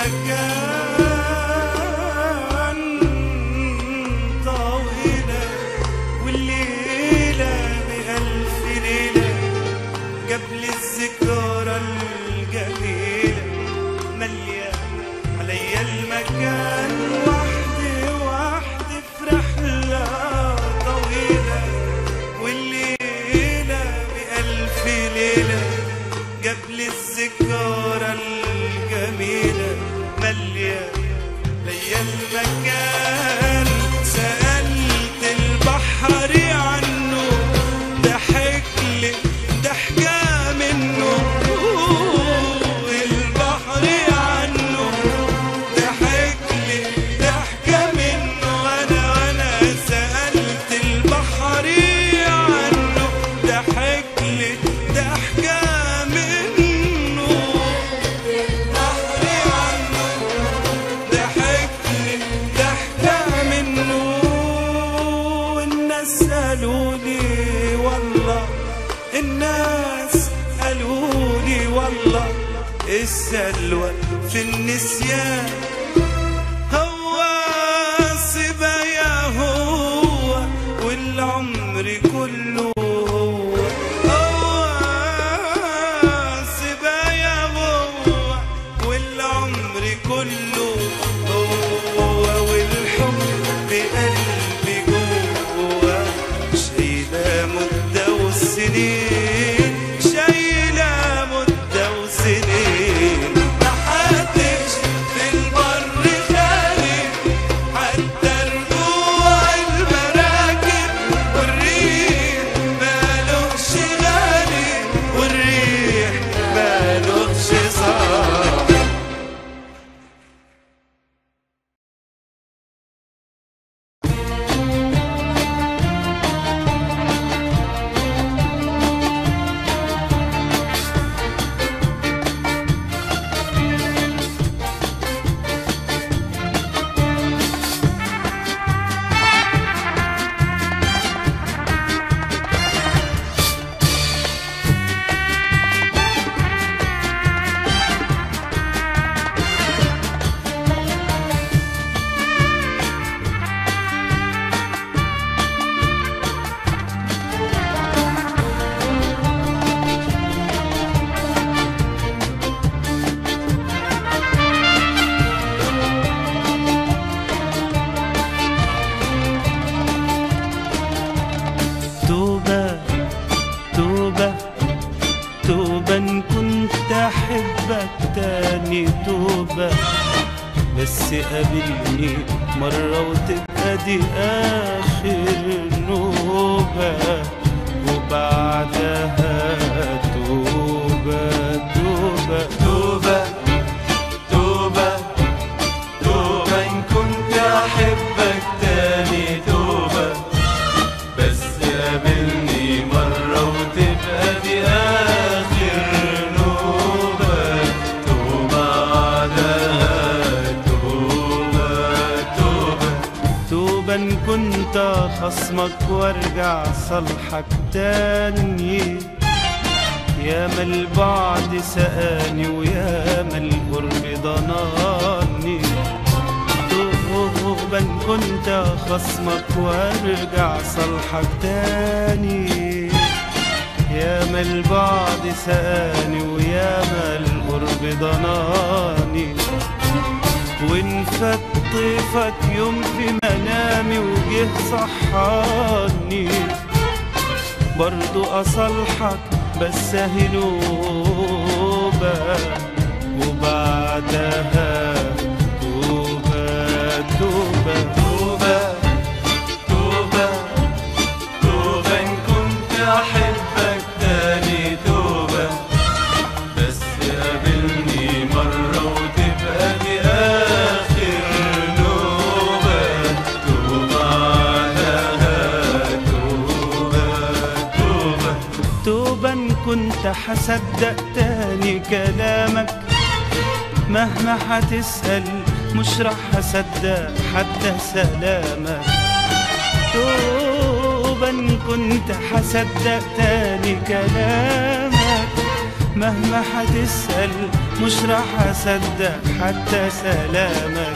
المكان طويلة والليلة بألف ليلة قبل الذكرى الجميلة مليا علي المكان وحدي وحدي في رحلة طويلة والليلة بألف ليلة قبل الذكرى الجميلة مليا لي المكان سألت البحر عنه ضحك لي ضحكة منه البحر عنه ضحك لي ضحكة منه أنا وأنا سألت البحر عنه ضحك لي ضحكة منه البحر عنه ضحك لي ضحكة منه والناس قالوا لي والله الناس قالوا لي والله السلوى في النسيان هو صبايا هو والعمر كله هو هو صبايا هو والعمر كله هو والحب بقلبي جوه شايلة مدة والسنين شايلة مدة وسنين محدش في البر خالي حتى رجوع المراكب والريح مالوش غالي والريح مالوش صاحب توبة توبة توبة إن كنت أحبك تاني توبة بس قابلني مرة وتبقى دي آخر نوبة وبعدها توبة توبة توبة توبة توبة إن كنت أحبك تاني توبة بس قابلني مرة وتبقى دي آخر نوبة توبة بعدها توبة توبة توبة إن كنت خصمك وارجع صالحك تاني ياما البعد سقاني وياما القرب ضناني توبة إن كنت خصمك وارجع صالحك تاني ياما البعد سقاني وياما القرب ضناني وان فات طيفك يوم في منامي وجه صحاني برضو اصالحك بس اهي نوبة وبعدها توبة توبة توبة توبة توبة إن كنت أحبك تاني توبة بس قابلني مرة وتبقى دي آخر نوبة توبة بعدها توبة توبة توبة إن كنت حصدق تاني كلامك مهما هتسأل مش راح أصدق حتى سلامك دوبا كنت هصدق تاني كلامك مهما هتسأل مش راح أصدق حتى سلامك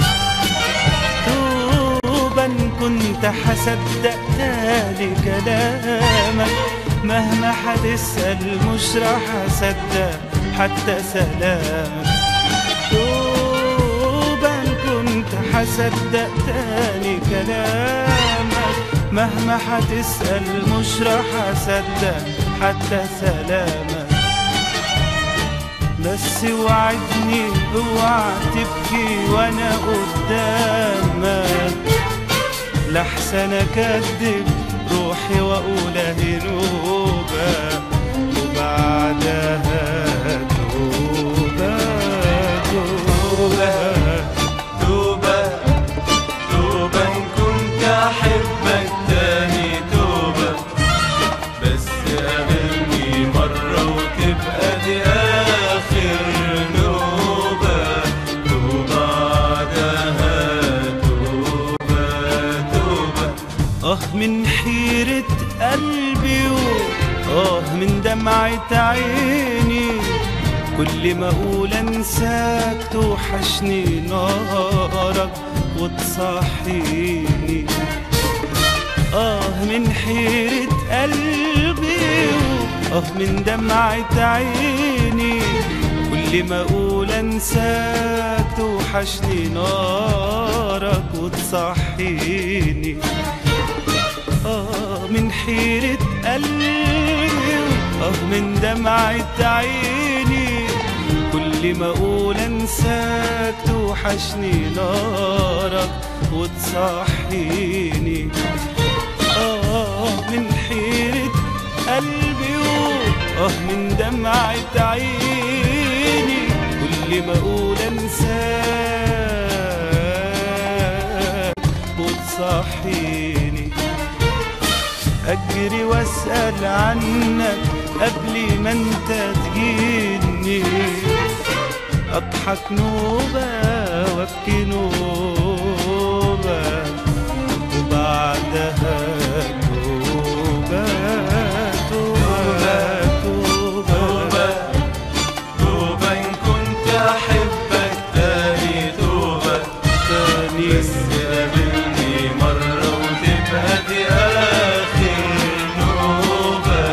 دوبا كنت هصدق تاني كلامك مهما هتسأل مش راح أصدق حتى سلامك دوبا كنت هصدق تاني كلامك مهما هتسأل مش راح أصدق حتى سلامك بس وعدني اوعى تبكي وانا قدامك لحسن اكدب روحي واقول اهي نوبة وبعدها توبة توبة توبة توبة إن كنت أحبك تاني توبة بس قابلني مرة وتبقى دي آخر نوبة وبعدها توبة توبة اه من حيرة قلبي واه من دمعة عيني كل ما اقول انساك توحشني نارك وتصحيني آه من حيرة قلبي آه من دمعة عيني كل ما أقول أنساك توحشني نارك وتصحيني آه من حيرة قلبي آه من دمعة عيني كل ما أقول أنساك توحشني نارك وتصحيني آه من حيرة قلبي آه من دمعة عيني كل ما أقول أنساك وتصحيني أجري وأسأل عنك قبل ما أنت تجيني أضحك نوبة وأبكي نوبة وبعدها توبة توبة توبة توبة إن كنت أحبك تاني توبة تاني بس قابلني مرة وتبقى دي آخر نوبة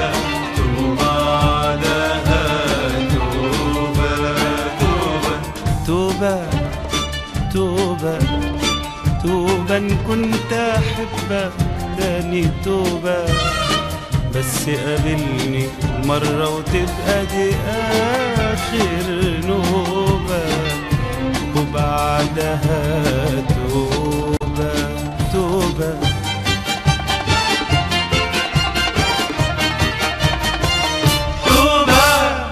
وبعدها توبة توبة توبة توبة توبة إن كنت أحبك تاني توبة بس قابلني مرة وتبقى دي آخر نوبة وبعدها توبة توبة توبة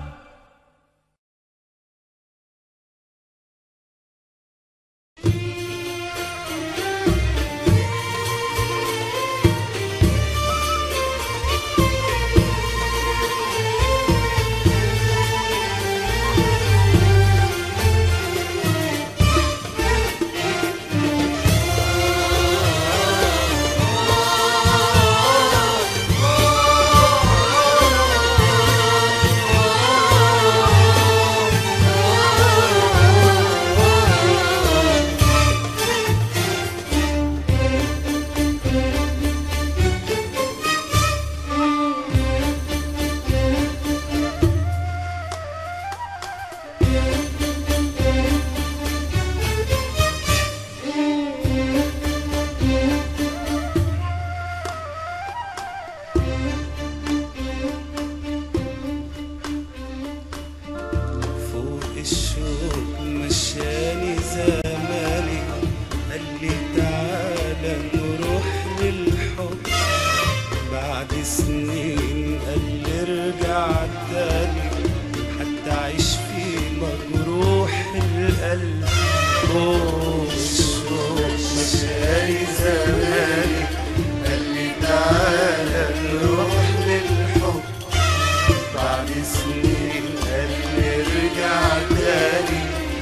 فوق الشوق مشاني زماني قال لي تعالى نروح للحب بعد سنين قال لي ارجع تاني حتى اعيش في مجروح القلب فوق الشوق مشاني زماني قال لي تعالى نروح للحب بعد سنين قال لي ارجع تاني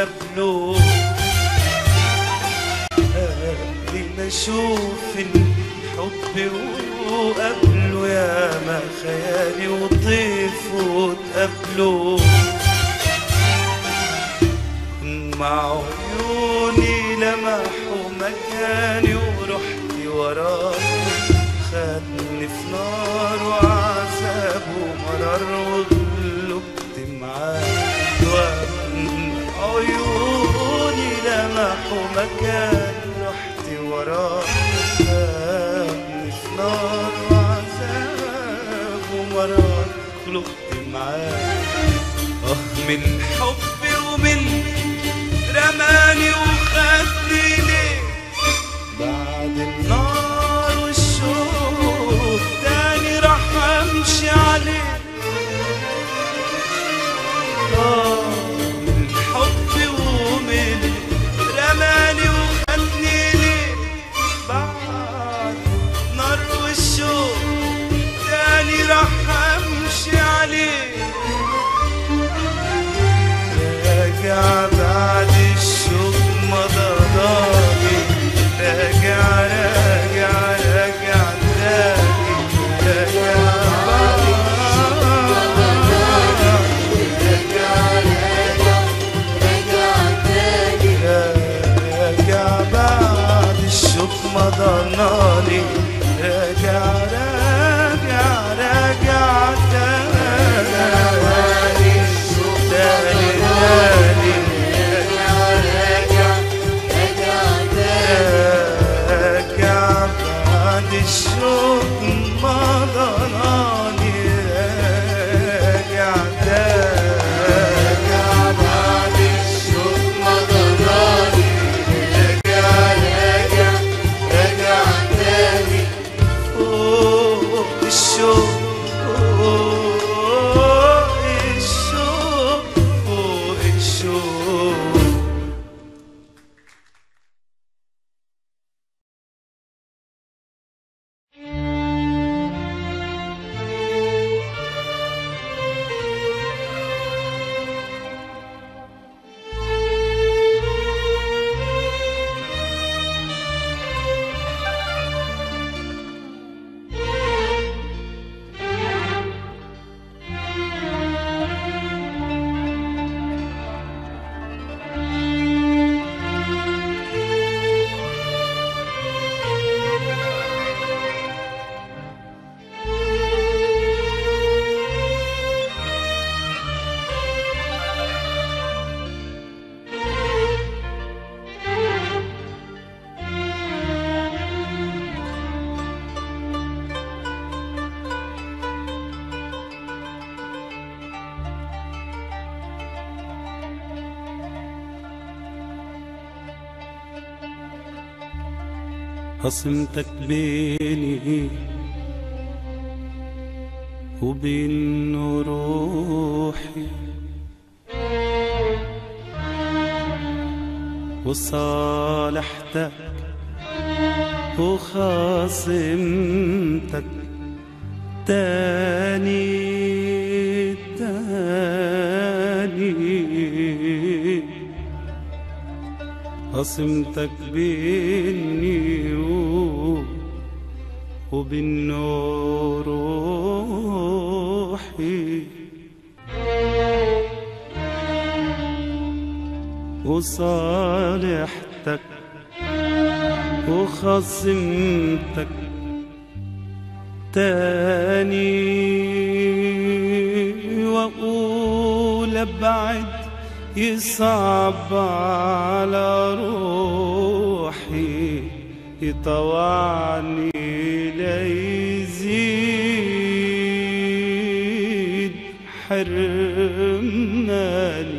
قبله قبل ما اشوف الحب وقبله يا ما خيالي وطيف وتقابله مع عيوني لمحوا مكاني ورحت وراه خدني في نار وعذاب ومرار وغلبت معاه ومن عيوني لمحوا مكاني رحت وراه خدني في نار وعذاب ومرار غلبت معاه اه من الحب ومن رماني وخدني ليه بعد النار والشوق تاني راح امشي عليه آه من الحب ومن رماني وخدني ليه بعد النار والشوق تاني راح امشي عليه راجع بعد الشوق مضضاني راجع راجع راجع تاني راجع بعد راجع بعد الشوق مضناني راجع راجع راجع تاني تاني تاني راجع بعد الشوق مضناني راجع راجع بعد الشوق مضناني راجع راجع راجع تاني فوق الشوق فوق الشوق فوق الشوق خصمتك بيني وبين روحي وصالحتك وخاصمتك تاني تاني خصمتك بيني و- وبين روحي وصالحتك وخصمتك تاني واقول ابعد يصعب على روحي يطوعني ليزيد حرماني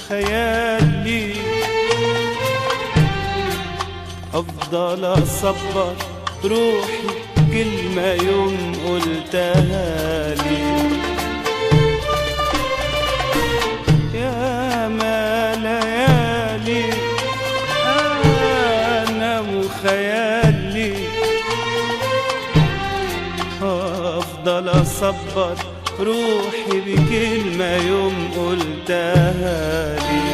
وخيالي افضل اصبر روحي كلمة يوم قلتها لي يا ما ليالي انا وخيالي افضل اصبر روحي بكلمة يوم قلتها لي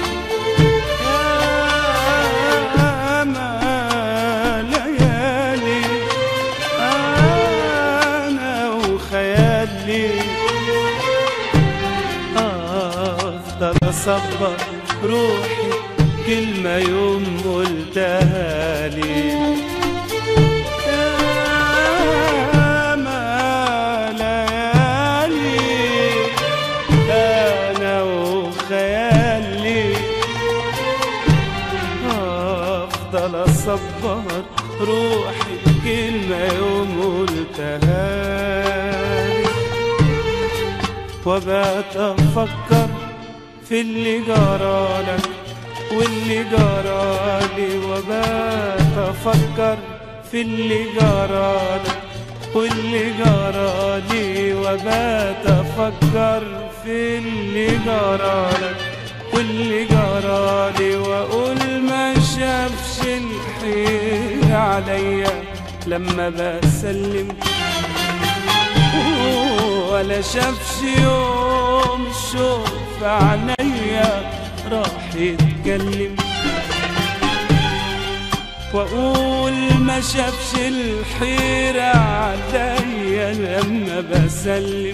يا ما ليالي انا وخيالي افضل اصبر روحي كلمة يوم قلتها لي يا ما ليالي انا وخيالي افضل اصبر روحي كلمة يوم قلتها لي وبات افكر في اللي جرالك واللي جرالي وبات افكر في اللي جرالك واللي جرالي وبات افكر في اللي جرالك واللي جرالي واقول ما شافش الخير عليا لما بسلم ولا شافش يوم الشوق في عينيا راح يتكلم واقول ما شافش الحيرة عليا لما بسلم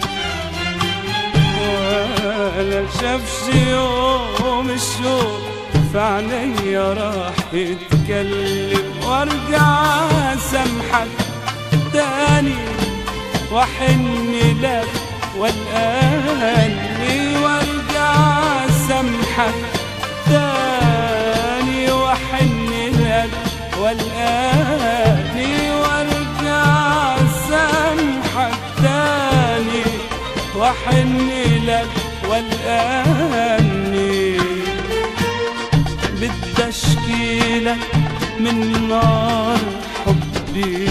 ولا شافش يوم الشوق في عينيا راح يتكلم وارجع اسامحك تاني واحن لك والاني وارجع اسامحك تاني واحن لك والاني وارجع اسامحك تاني واحن لك والاني بدي اشكيلك من نار حبي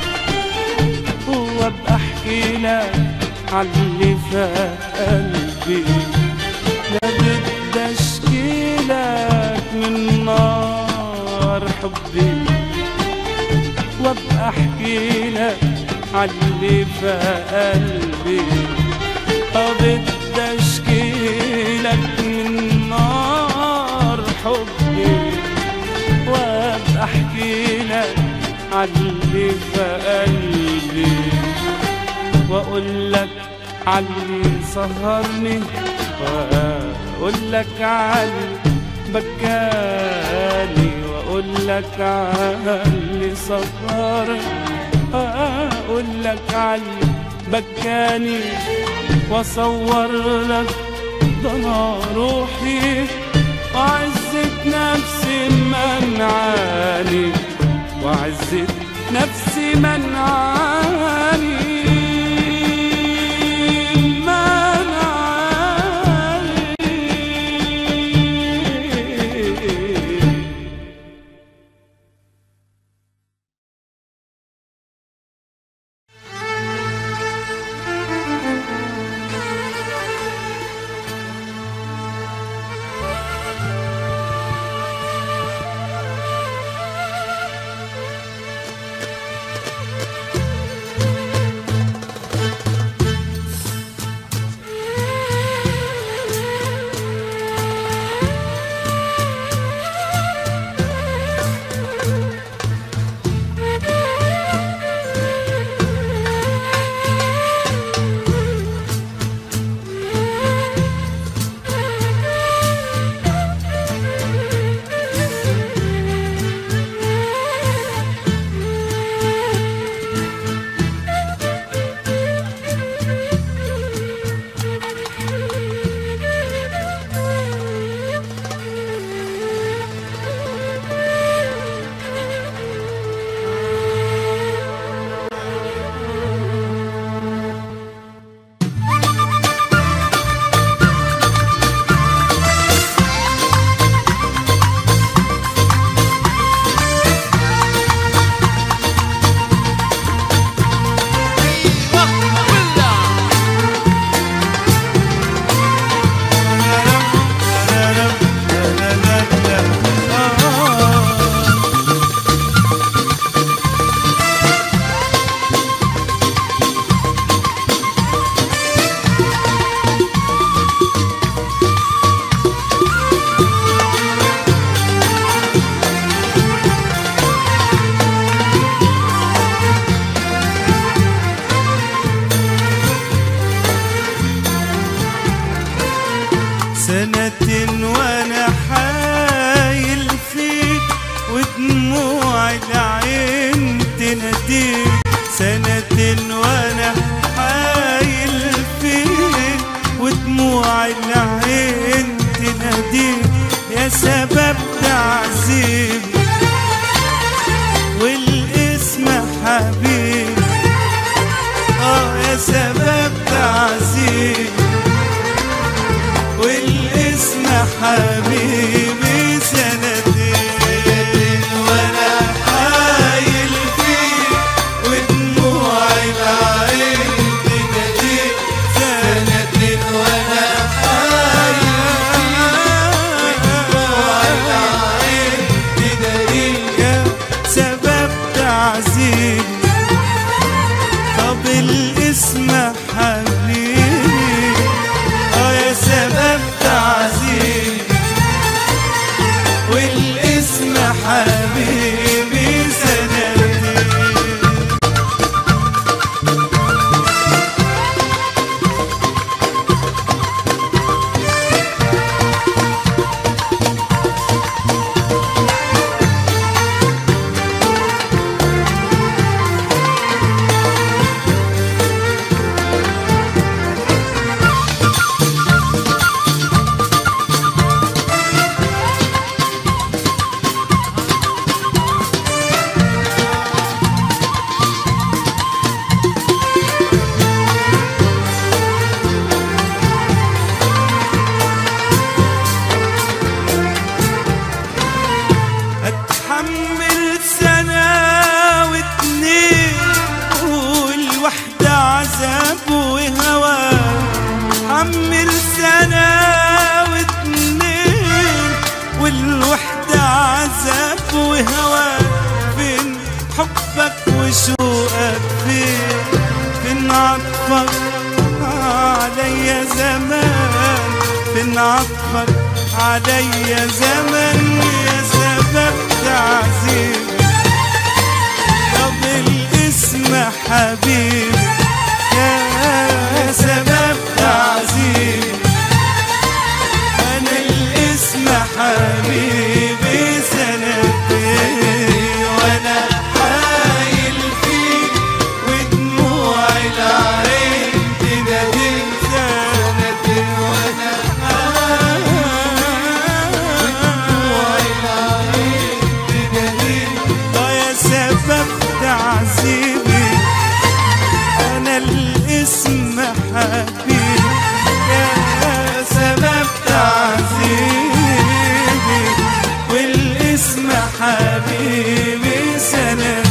وابقى احكي لك عاللي في قلبي لا بدي اشكي لك من نار حبي وابقى احكي لك عاللي في قلبي اه بدي اشكي لك من نار حبي وابقى احكي لك عاللي في قلبي واقول لك عاللي سهرني واقول لك عاللي بكاني واقول لك عاللي سهرني اقول لك عاللي بكاني واصور لك ضنا روحي وعزة نفسي منعاني وعزة نفسي منعاني منعاني يا سبب تعذيب والاسم حبيبي سنتين وانا حايل فيك ودموعي العين تناديك سنتين وانا حايل فيك ودموعي العين تناديك يا سبب تعذيب طب الاسم حبيبي اه يا سبب تعذيب والاسم حبيبي سنتين اتحمل سنة واتنين والوحدة عذاب وهوى اتحمل سنة واتنين والوحدة عذاب وهوى فين حبك وشوقك فين فين عطفك عليا زمان فين عطفك عليا زمان يا سبب تعذيب طب الاسم حبيبي يا سبب تعذيب انا الاسم حبيبي سنتين وانا حايل فيك ودموعي العين تناديك سنتين وانا اه يا سبب تعذيبي انا الاسم حبيبي يا سبب تعذيبي والاسم حبيبي سنتين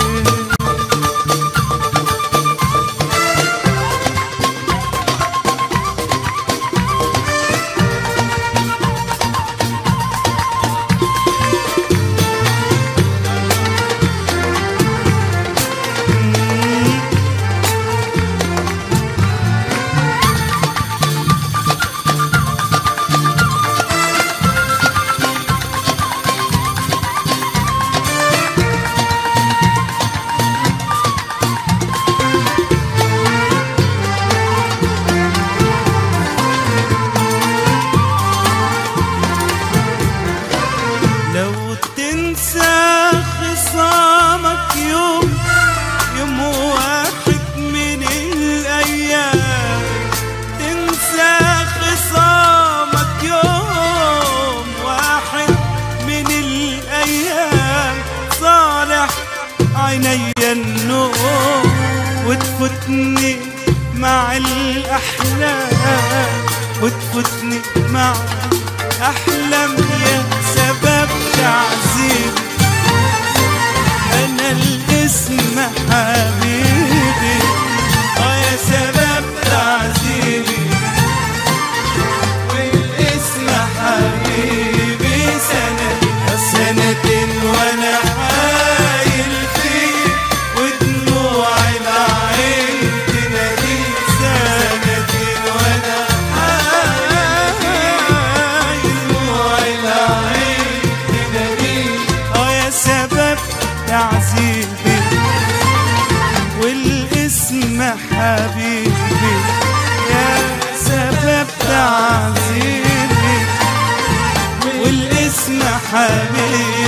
لو تنسى خصامك يوم يوم واحد من الأيام تنسى خصامك يوم واحد من الأيام صالح عيني النوم وتفوتني مع الأحلام وتفوتني مع أحلام يا سبب تعذيب أنا الاسم حبيبي آه يا سبب تعذيبي والاسم حبيبي سنة سنتين وأنا حايل فيك ودموعي العين تناديك سنتين وأنا حايل دموعي العين تناديك اه يا سبب تعذيبي والاسم حبيبي يا سبب تعذيبي والاسم حبيبي